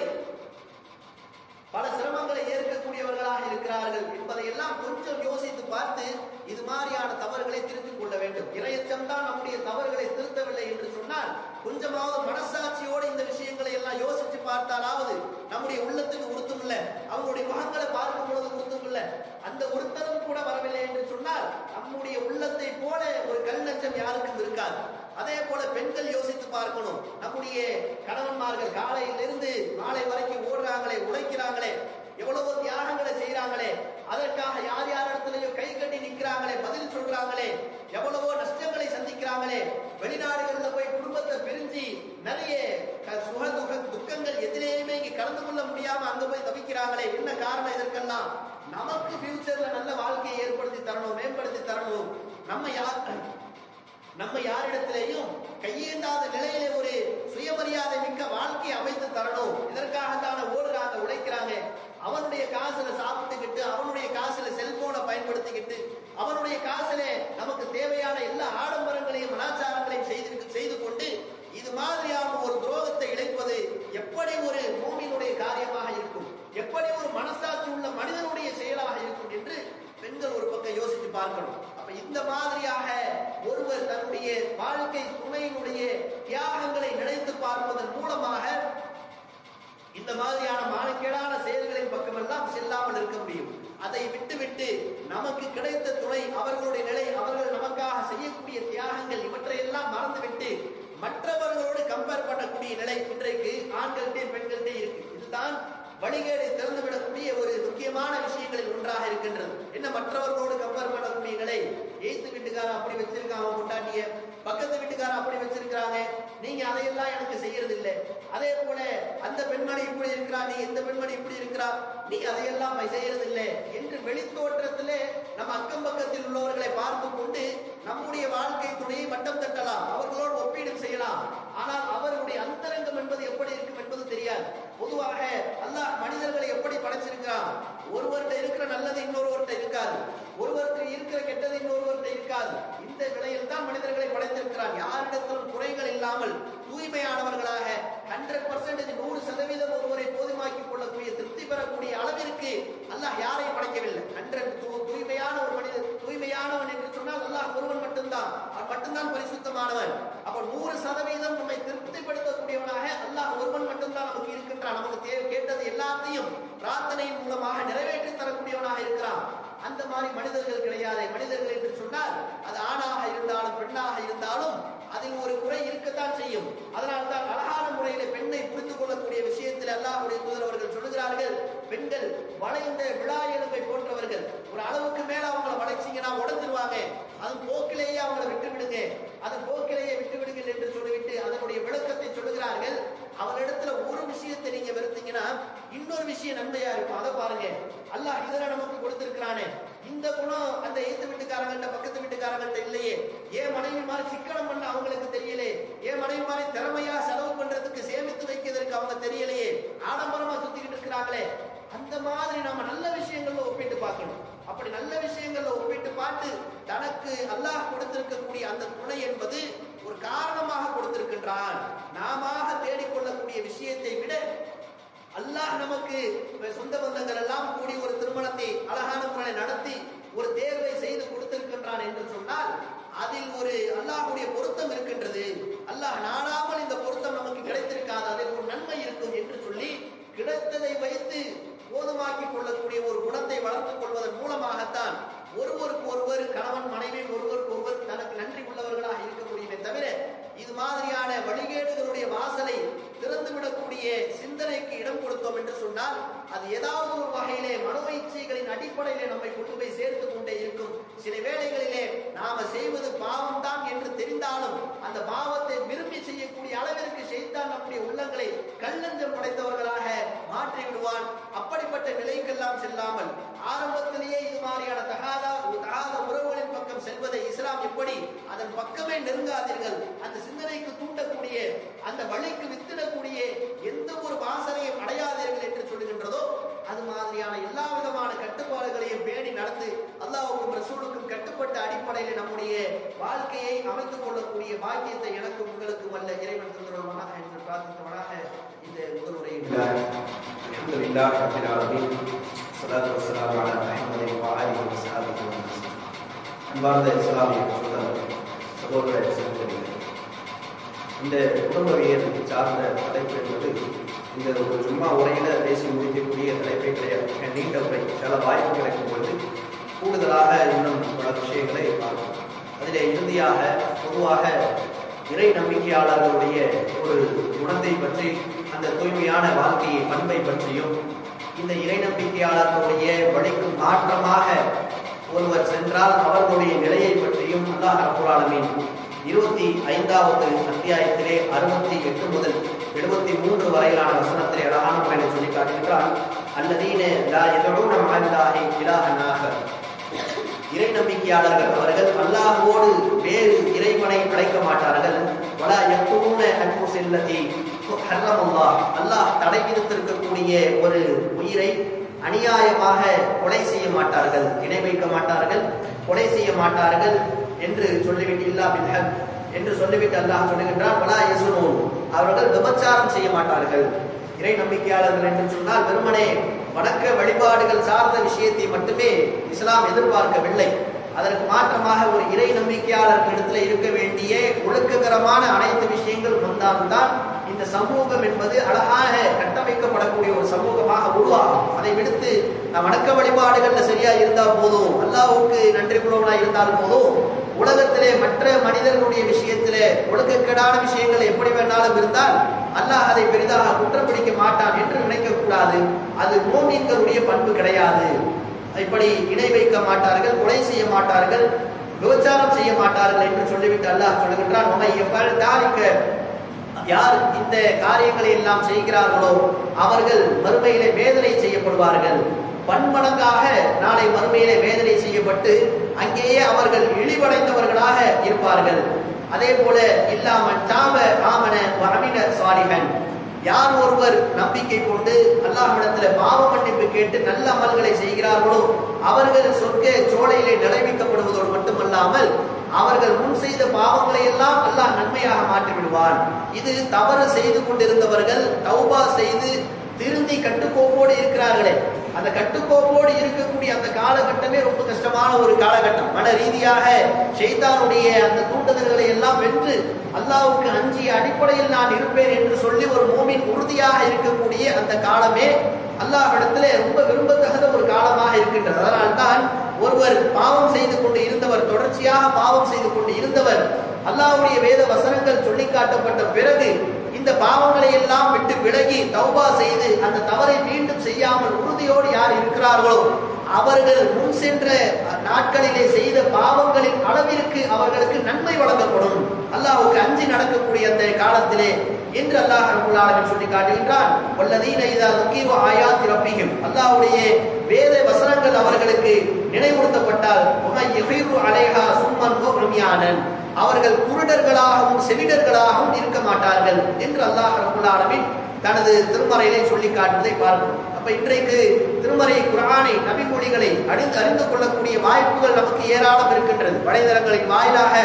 பல சிரமங்களை ஏற்கக்கூடியவர்களாக இருக்கிறார்கள் என்பதை எல்லாம் கொஞ்சம் யோசித்து பார்த்து இது மாதிரியான தவறுகளை திருத்திக் கொள்ள வேண்டும் இரையச்சம் தான் நம்முடைய தவறுகளை திருத்தவில்லை என்று சொன்னால் கொஞ்சமாவது மனசாட்சியோடு இந்த விஷயங்களை எல்லாம் யோசிச்சு பார்த்தாலாவது நம்முடைய உள்ளத்துக்கு உறுத்தும் இல்ல அவங்களுடைய முகங்களை பார்க்கும் பொழுது உறுத்தும் இல்ல அந்த உறுத்தலும் கூட வரவில்லை என்று சொன்னால் நம்முடைய உள்ளத்தை போல ஒரு கல் நச்சம் யாருக்கும் இருக்காது அதே போல பெண்கள் யோசித்து பார்க்கணும் நம்முடைய கணவன்மார்கள் காலையிலிருந்து மாலை வரைக்கும் ஓடுறாங்களே உழைக்கிறாங்களே எவ்வளவோ தியாகங்களை செய்யறாங்களே அதற்காக யார் யார் இடத்துலயோ கை கட்டி நிக்கிறாங்களே பதில் சொல்றாங்களே எவ்வளவோ நஷ்டங்களை சந்திக்கிறாங்களே வெளிநாடுகள்ல போய் குடும்பத்தை பிரிஞ்சு நிறைய க- சுக துக துக்கங்கள் எதிலேயுமே இங்க கலந்து கொள்ள முடியாம அங்க போய் தவிக்கிறாங்களே என்ன காரணம் இதற்கெல்லாம் நமக்கு ஃபியூச்சர்ல நல்ல வாழ்க்கையை ஏற்படுத்தி தரணும் மேம்படுத்தி தரணும் நம்ம யார் நம்ம யாரிடத்திலேயும் கையேந்தாத நிலையிலே ஒரு சுயமரியாதை மிக்க வாழ்க்கையை அமைத்து தரணும் இதற்காகத்தான ஓடுறாங்க உழைக்கிறாங்க அவனுடைய காசுல சாப்பிட்டுக்கிட்டு அவனுடைய காசுல செல்போனை பயன்படுத்திக்கிட்டு அவனுடைய காசுல நமக்கு தேவையான எல்லா ஆடம்பரங்களையும் அனாச்சாரங்களையும் செய்து செய்து கொண்டு இது மாதிரியான ஒரு துரோகத்தை இழைப்பது எப்படி ஒரு பூமியினுடைய காரியமாக இருக்கும் எப்படி ஒரு மனசாட்சி உள்ள மனிதனுடைய செயலாக இருக்கும் என்று பெண்கள் ஒரு பக்கம் யோசித்து பார்க்கணும் அப்ப இந்த மாதிரியாக ஒருவர் தன்னுடைய வாழ்க்கை துணையினுடைய தியாகங்களை நினைத்து பார்ப்பதன் மூலமாக இந்த மாதிரியான மானக்கேடான செயல்களின் பக்கமெல்லாம் செல்லாமல் இருக்க முடியும் அதை விட்டுவிட்டு நமக்கு கிடைத்த துணை அவர்களுடைய நிலை அவர்கள் நமக்காக செய்யக்கூடிய தியாகங்கள் இவற்றையெல்லாம் மறந்துவிட்டு மற்றவர்களோடு கம்பேர் பண்ணக்கூடிய நிலை இன்றைக்கு ஆண்கள்கிட்டே பெண்கள்கிட்டே இருக்கு இதுதான் வழிகேடை திறந்துவிடக்கூடிய ஒரு முக்கியமான விஷயங்களில் ஒன்றாக இருக்கின்றது என்ன மற்றவர்களோடு கம்பேர் பண்ணக்கூடிய நிலை எய்த்து வீட்டுக்காரன் அப்படி வச்சிருக்காங்க பொண்டாட்டிய பக்கத்து வீட்டுக்காரன் அப்படி வச்சிருக்காங்க நீங்க அதையெல்லாம் எனக்கு செய்யறது இல்லை அதே இப்படி இருக்கிறா நீ இந்த பெண்மணி இப்படி இருக்கிறா நீ அதையெல்லாம் செய்யறதில்லை என்று வெளித்தோற்றத்திலே நம்ம அக்கம் பக்கத்தில் உள்ளவர்களை பார்த்து கொண்டு நம்முடைய வாழ்க்கை துணையை மட்டம் தட்டலாம் அவர்களோடு ஒப்பீடு செய்யலாம் ஆனால் அவர்களுடைய அந்தரங்கம் என்பது எப்படி இருக்கும் என்பது தெரியாது பொதுவாக அல்லாஹ் மனிதர்களை எப்படி படைச்சிருக்கிறான் ஒருவர்கிட்ட இருக்கிற நல்லது இன்னொருவர்கிட்ட இருக்காது ஒருவருக்கு இருக்கிற கெட்டது இன்னொருவர்கிட்ட இருக்காது இந்த நிலையில் தான் மனிதர்களை படைத்திருக்கிறான் யாரிடத்திலும் குறைகள் இல்லாமல் தூய்மையானவர்களாக ஹண்ட்ரட் பர்சன்டேஜ் நூறு சதவீதம் ஒருவரை போதுமாக்கிக் கொள்ளக்கூடிய திருப்தி பெறக்கூடிய அளவிற்கு அல்லாஹ் யாரையும் படைக்கவில்லை ஹண்ட்ரட் தூய்மையான ஒரு மனிதன் தூய்மையானவன் என்று சொன்னால் அல்லாஹ் ஒருவன் மட்டும்தான் அவன் மட்டும்தான் பரிசுத்தமானவன் அப்ப நூறு சதவீதம் நம்மை திருப்திப்படுத்தக்கூடியவனாக அல்லாஹ் ஒருவன் மட்டும்தான் நமக்கு இருக்கின்றான் நமக்கு தேவை கேட்டது எல்லாத்தையும் பிரார்த்தனையின் மூலமாக நிறைவேற்றி தரக்கூடியவனாக இருக்கிறான் அந்த மாதிரி மனிதர்கள் கிடையாது மனிதர்கள் என்று சொன்னால் அது ஆணாக இருந்தாலும் பெண்ணாக இருந்தாலும் அதில் ஒரு குறை இருக்கத்தான் செய்யும் அதனால் தான் அழகான முறையில பெண்ணை புரிந்து கொள்ளக்கூடிய விஷயத்தில் அல்லாஹ்வுடைய தூதர் அவர்கள் சொல்லுகிறார்கள் பெண்கள் வளைந்த விழா எலும்பை போன்றவர்கள் ஒரு அளவுக்கு மேல அவங்கள வளைச்சீங்கன்னா உடஞ்சிருவாங்க அது போக்கிலேயே அவங்கள விட்டு விடுங்க அது போக்கிலேயே விட்டு விடுங்கள் என்று சொல்லிவிட்டு அதனுடைய விளக்கத்தை சொல்லுகிறார்கள் அவனிடத்துல ஒரு விஷயத்தை நீங்க வெறுத்தீங்கன்னா இன்னொரு விஷயம் நன்மையா இருக்கும் அதை பாருங்க அல்லாஹ் இதுல நமக்கு கொடுத்திருக்கிறானே இந்த குணம் அந்த எய்த்து வீட்டுக்காரங்கள்ட்ட பக்கத்து வீட்டுக்காரங்கள்ட்ட இல்லையே ஏன் மனைவி மாதிரி சிக்கனம் பண்ண அவங்களுக்கு தெரியலே ஏன் மனைவி மாதிரி திறமையா செலவு பண்றதுக்கு சேமித்து வைக்கிறதுக்கு அவங்க தெரியலையே ஆடம்பரமா சுத்திக்கிட்டு இருக்கிறாங்களே அந்த மாதிரி நாம நல்ல விஷயங்கள்ல ஒப்பிட்டு பார்க்கணும் அப்படி நல்ல விஷயங்கள்ல ஒப்பிட்டு பார்த்து தனக்கு அல்லாஹ் கொடுத்திருக்கக்கூடிய அந்த துணை என்பது ஒரு காரணமாக கொடுத்திருக்கின்றான் நாம தேடிக்கொள்ளக்கூடிய விஷயத்தை விட அல்லாஹ் நமக்கு சொந்த பந்தங்கள் எல்லாம் கூடி ஒரு திருமணத்தை அழகான முறையில் நடத்தி ஒரு தேர்வை செய்து கொடுத்திருக்கின்றான் என்று சொன்னால் அதில் ஒரு அல்லாஹ்வுடைய பொருத்தம் இருக்கின்றது அல்லாஹ் நாடாமல் இந்த பொருத்தம் நமக்கு கிடைத்திருக்காது அதில் ஒரு நன்மை இருக்கும் என்று சொல்லி கிடைத்ததை வைத்து போதுமாக்கிக் கொள்ளக்கூடிய ஒரு குணத்தை வளர்த்துக் கொள்வதன் மூலமாகத்தான் ஒருவருக்கு ஒருவர் கணவன் மனைவி ஒருவருக்கு ஒருவர் தனக்கு நன்றி உள்ளவர்களாக இருக்க முடியுமே தவிர இது மாதிரியான வழிகேடுகளுடைய வாசலை திறந்துவிடக்கூடிய சிந்தனைக்கு இடம் கொடுத்தோம் என்று சொன்னால் அது ஏதாவது ஒரு வகையிலே மனோ இச்சைகளின் அடிப்படையிலே நம்மை கொண்டு போய் சேர்த்து கொண்டே இருக்கும் சில வேளைகளிலே நாம செய்வது பாவம் தான் என்று தெரிந்தாலும் அந்த பாவத்தை விரும்பி செய்யக்கூடிய அளவிற்கு செய்தான் நம்முடைய உள்ளங்களை கல்லஞ்சம் படைத்தவர்களாக மாற்றி விடுவான் அப்படிப்பட்ட நிலைக்கெல்லாம் செல்லாமல் ஆரம்பத்திலேயே இது மாதிரியான தகாத தகாத உறவுகளின் பக்கம் செல்வதை இஸ்லாம் எப்படி அதன் பக்கமே நெருங்காதீர்கள் அந்த சிந்தனைக்கு தூண்டக்கூடிய அந்த வழிக்கு வித்திடக்கூடிய எந்த ஒரு வாசனையும் அடையாதீர்கள் என்று சொல்லுகின்றதோ அது மாதிரியான எல்லா விதமான கட்டுப்பாடுகளையும் பேணி நடந்து அல்லாஹ்வுக்கும் ரசூலுக்கும் கட்டுப்பட்ட அடிப்படையில் நம்முடைய வாழ்க்கையை அமைத்துக் கொள்ளக்கூடிய பாக்கியத்தை எனக்கும் உங்களுக்கும் அல்ல இறைவன் தந்துருவனாக என்று பிரார்த்தித்தவனாக இந்த முதல் உரையை الحمد لله رب العالمين والصلاة والسلام على محمد وآله وصحبه وسلم அன்பார்ந்த இஸ்லாமிய சகோதரர் சகோதர சகோதரிகள் இந்த குடும்பவியல் சார்ந்த தலைப்பு என்பது இந்த ஒரு சும்மா உரையில பேசி முடிக்கக்கூடிய தலைப்பே கிடையாது மிக நீண்ட உரை சில வாய்ப்பு கிடைக்கும் பொழுது கூடுதலாக இன்னும் பல விஷயங்களை பார்ப்போம் அதிலே இறுதியாக பொதுவாக இறை நம்பிக்கையாளர்களுடைய ஒரு குணத்தை பற்றி அந்த தூய்மையான வாழ்க்கையை பண்பை பற்றியும் இந்த இறை நம்பிக்கையாளர்களுடைய வழிக்கு மாற்றமாக ஒருவர் சென்றால் அவர்களுடைய நிலையை பற்றியும் அல்லாஹ் ரப்பல் ஆலமீன் இருபத்தி ஐந்தாவது அத்தியாயத்திலே அறுபத்தி எட்டு முதல் எழுபத்தி மூன்று வரையிலான வசனத்திலே அழகான முறையில் சொல்லி காட்டுகிறான் அல்லதீன லா எதோடு மகந்தாகி இலாஹனாக இறை நம்பிக்கையாளர்கள் அவர்கள் அல்லாஹ்வோடு வேறு இறைவனை படைக்க மாட்டார்கள் வலா எப்பூன அன்பு செல்லதி ஹர்ரமுல்லாஹ் அல்லாஹ் தடை விதித்திருக்கக்கூடிய ஒரு உயிரை அநியாயமாக கொலை செய்ய மாட்டார்கள் இணை வைக்க மாட்டார்கள் கொலை செய்ய மாட்டார்கள் என்று சொல்லிவிட்டு இல்லா பின்ஹக் என்று சொல்லிவிட்டு அல்லாஹ் சொல்லுகின்றான் வலா யசுனூன் அவர்கள் விபச்சாரம் செய்ய மாட்டார்கள் இறை நம்பிக்கையாளர்கள் என்று சொன்னால் வெறுமனே வணக்க வழிபாடுகள் சார்ந்த விஷயத்தை மட்டுமே இஸ்லாம் எதிர்பார்க்கவில்லை அதற்கு மாற்றமாக ஒரு இறை நம்பிக்கையாளர் இடத்துல இருக்க வேண்டிய ஒழுக்ககரமான அனைத்து விஷயங்கள் வந்தால்தான் இந்த சமூகம் என்பது அழகாக கட்டமைக்கப்படக்கூடிய ஒரு சமூகமாக உருவாகும் அதை விடுத்து நான் வணக்க வழிபாடுகள்ல சரியா இருந்தா போதும் அல்லாஹ்வுக்கு நன்றி குழுவனா இருந்தால் போதும் உலகத்திலே மற்ற மனிதர்களுடைய விஷயத்திலே ஒழுக்கக்கேடான விஷயங்கள் எப்படி வேணாலும் இருந்தால் அல்லாஹ் அதை பெரிதாக குற்றம் பிடிக்க மாட்டான் என்று நினைக்க கூடாது அது மோமீன்களுடைய பண்பு கிடையாது இப்படி இணை வைக்க மாட்டார்கள் கொலை செய்ய மாட்டார்கள் விபச்சாரம் செய்ய மாட்டார்கள் என்று சொல்லிவிட்டு அல்லாஹ் சொல்லுகின்றான் உமை எவ்வாறு தாரிக்க யார் இந்த காரியங்களை எல்லாம் செய்கிறார்களோ அவர்கள் மறுமையிலே வேதனை செய்யப்படுவார்கள் பன்மடங்காக நாளை மறுமையிலே வேதனை செய்யப்பட்டு அங்கேயே அவர்கள் இழிவடைந்தவர்களாக இருப்பார்கள் அதே போல இல்லாமல் தாம ஆமன வரமின சாலிகன் யார் ஒருவர் நம்பிக்கை கொண்டு அல்லாஹ்விடத்துல பாவ மன்னிப்பு கேட்டு நல்ல அமல்களை செய்கிறார்களோ அவர்கள் சொர்க்க சோலையிலே நிலைவிக்கப்படுவதோடு மட்டுமல்லாமல் அவர்கள் முன் செய்த பாவங்களை எல்லாம் அல்லாஹ் நன்மையாக மாற்றி விடுவான் இது தவறு செய்து கொண்டிருந்தவர்கள் தௌபா செய்து திருந்தி கட்டுக்கோப்போடு இருக்கிறார்களே அந்த கட்டுக்கோப்போடு இருக்கக்கூடிய அந்த காலகட்டமே ரொம்ப கஷ்டமான ஒரு காலகட்டம் மன ரீதியாக ஷைத்தானுடைய அந்த தூண்டுதல்களை எல்லாம் வென்று அல்லாஹ்வுக்கு அஞ்சிய அடிப்படையில் நான் இருப்பேன் என்று சொல்லி ஒரு மூமின் உறுதியாக இருக்கக்கூடிய அந்த காலமே அல்லாஹ்விடத்திலே ரொம்ப விரும்பத்தகுந்த ஒரு காலமாக இருக்கின்றது அதனால்தான் ஒருவர் பாவம் செய்து கொண்டு இருந்தவர் தொடர்ச்சியாக பாவம் செய்து கொண்டு இருந்தவர் அல்லாஹ்வுடைய வேத வசனங்கள் சொல்லி காட்டப்பட்ட பிறகு இந்த பாவங்களை எல்லாம் விட்டு விலகி தௌபா செய்து அந்த தவறை மீண்டும் செய்யாமல் உறுதியோடு யார் இருக்கிறார்களோ அவர்கள் முன் சென்ற நாட்களிலே செய்த பாவங்களின் அளவிற்கு அவர்களுக்கு நன்மை வழங்கப்படும் அல்லாஹ்வுக்கு அஞ்சி நடக்கக்கூடிய அந்த காலத்திலே என்று அல்லாஹ் ரபுல் ஆலமீன் சொல்லி காட்டுகின்றான் வல்லதீன இதா துக்கீவ ஆயாத்தி ரப்பிஹிம் அல்லாஹ்வுடைய வேத வசனங்கள் அவர்களுக்கு நினைவுறுத்தப்பட்டால் உமை யஹீரு அலைஹா சும்மன் ரம்யானன் அவர்கள் குருடர்களாகவும் செவிடர்களாகவும் இருக்க மாட்டார்கள் என்று அல்லாஹ் ரபுல் ஆலமீன் தனது திருமறையிலே சொல்லி காட்டுவதை பார்க்கிறோம் அப்ப இன்றைக்கு திருமறை குரானை நபிமொழிகளை அறிந்து அறிந்து கொள்ளக்கூடிய வாய்ப்புகள் நமக்கு ஏராளம் இருக்கின்றது வலைதளங்களின் வாயிலாக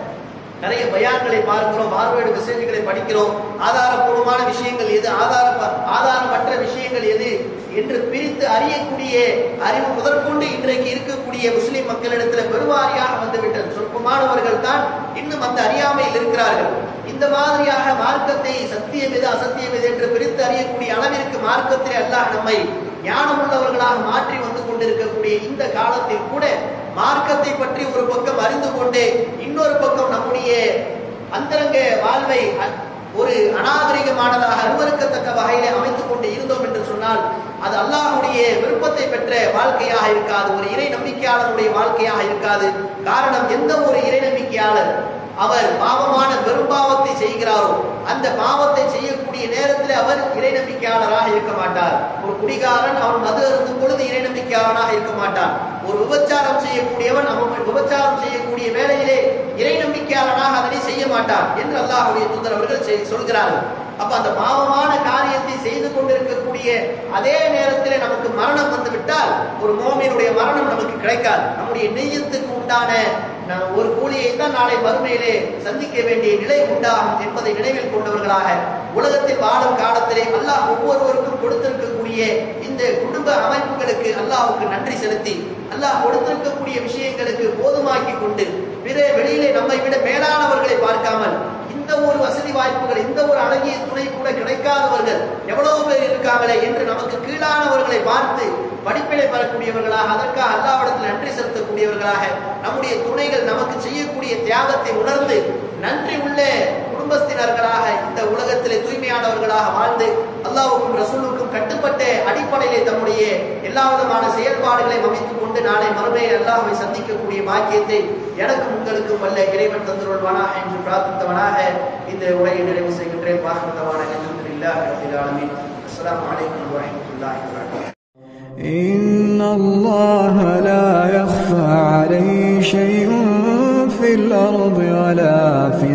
நிறைய பயான்களை பார்க்கிறோம் பார்வையிடு மெசேஜ்களை படிக்கிறோம் ஆதாரப்பூர்வமான விஷயங்கள் எது ஆதார ஆதாரமற்ற விஷயங்கள் எது என்று பிரித்து அறியக்கூடிய அறிவு முதற்கொண்டு இன்றைக்கு இருக்கக்கூடிய முஸ்லிம் மக்களிடத்துல பெருவாரியாக வந்துவிட்டது சொற்பமானவர்கள் தான் இன்னும் அந்த அறியாமையில் இருக்கிறார்கள் இந்த மாதிரியாக மார்க்கத்தை சத்தியம் எது அசத்தியம் எது என்று பிரித்து அறியக்கூடிய அளவிற்கு மார்க்கத்திலே அல்லாஹ் நம்மை ஞானம் உள்ளவர்களாக மாற்றி வந்து கொண்டிருக்கக்கூடிய இந்த காலத்தில் கூட மார்க்கத்தை பற்றி ஒரு பக்கம் அறிந்து கொண்டு இன்னொரு பக்கம் நம்முடைய அந்தரங்க வாழ்வை அ- ஒரு அநாகரிகமானதாக அருவருக்கத்தக்க வகையிலே அமைத்துக் கொண்டு இருந்தோம் என்று சொன்னால் அது அல்லாஹ்வுடைய விருப்பத்தை பெற்ற வாழ்க்கையாக இருக்காது ஒரு இறை நம்பிக்கையாளருடைய வாழ்க்கையாக இருக்காது காரணம் எந்த ஒரு இறை நம்பிக்கையாளர் அவர் பாவமான பெரும்பாவத்தை செய்கிறாரோ அந்த பாவத்தை செய்யக்கூடிய நேரத்தில் அவர் இறை நம்பிக்கையாளராக இருக்க மாட்டார் ஒரு குடிகாரன் அவன் மது அருந்தும் பொழுது இறை நம்பிக்கையாளனாக இருக்க மாட்டான் ஒரு விபச்சாரம் செய்யக்கூடியவன் அவன் விபச்சாரம் செய்யக்கூடிய வேளையிலே இறை நம்பிக்கையாளனாக அதனை செய்ய மாட்டான் என்று அல்லாஹ்வுடைய தூதர் அவர்கள் செய்- சொல்கிறார்கள் அப்ப அந்த பாவமான காரியத்தை செய்து கொண்டிருக்கக்கூடிய அதே நேரத்தில் நமக்கு மரணம் வந்து விட்டால் ஒரு மோமியனுடைய மரணம் நமக்கு கிடைக்காது நம்முடைய நெய்யத்துக்கு உண்டான நம் ஒரு கூலியை தான் நாளை மறுமையிலே சந்திக்க வேண்டிய நிலை உண்டாகும் என்பதை நினைவில் கொண்டவர்களாக உலகத்தில் வாழும் காலத்திலே அல்லாஹ் ஒவ்வொருவருக்கும் கொடுத்திருக்கக்கூடிய இந்த குடும்ப அமைப்புகளுக்கு அல்லாஹ்வுக்கு நன்றி செலுத்தி அல்லாஹ் கொடுத்திருக்கக்கூடிய விஷயங்களுக்கு போதுமாக்கி கொண்டு பிற வெளியிலே நம்மை விட மேலானவர்களை பார்க்காமல் இந்த ஒரு வசதி வாய்ப்புகள் இந்த ஒரு அழகிய துணை கூட கிடைக்காதவர்கள் எவ்வளவு பேர் இருக்காங்களே என்று நமக்கு கீழானவர்களை பார்த்து படிப்பினை பெறக்கூடியவர்களாக அதற்காக அல்லாவிடத்தில் நன்றி செலுத்தக்கூடியவர்களாக நம்முடைய துணைகள் நமக்கு செய்யக்கூடிய தியாகத்தை உணர்ந்து நன்றி உள்ள குடும்பஸ்தினர்களாக இந்த உலகத்திலே தூய்மையானவர்களாக வாழ்ந்து அல்லாஹ்வுக்கும் ரசூலுக்கும் கட்டுப்பட்ட அடிப்படையிலே தம்முடைய எல்லா விதமான செயல்பாடுகளையும் அமைத்துக் கொண்டு நாளை மறுமையை அல்லாஹ்வை சந்திக்கக்கூடிய பாக்கியத்தை எனக்கும் உங்களுக்கும் வல்ல இறைவன் தந்துருள்வானாக என்று பிரார்த்தித்தவனாக இந்த உரையை நிறைவு செய்கின்றேன் வாக்குத்தவான அல்ஹம்துலில்லாஹி ரப்பில் ஆலமீன் அஸ்ஸலாமு அலைக்கும் வரஹ்மத்துல்லாஹி வபரகாத்துஹு إن الله لا يخفى عليه شيء في الأرض ولا في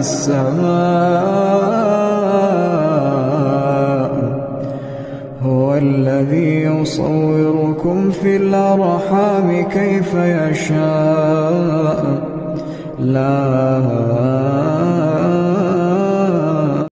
السماء هو الذي يصوركم في الأرحام كيف يشاء لا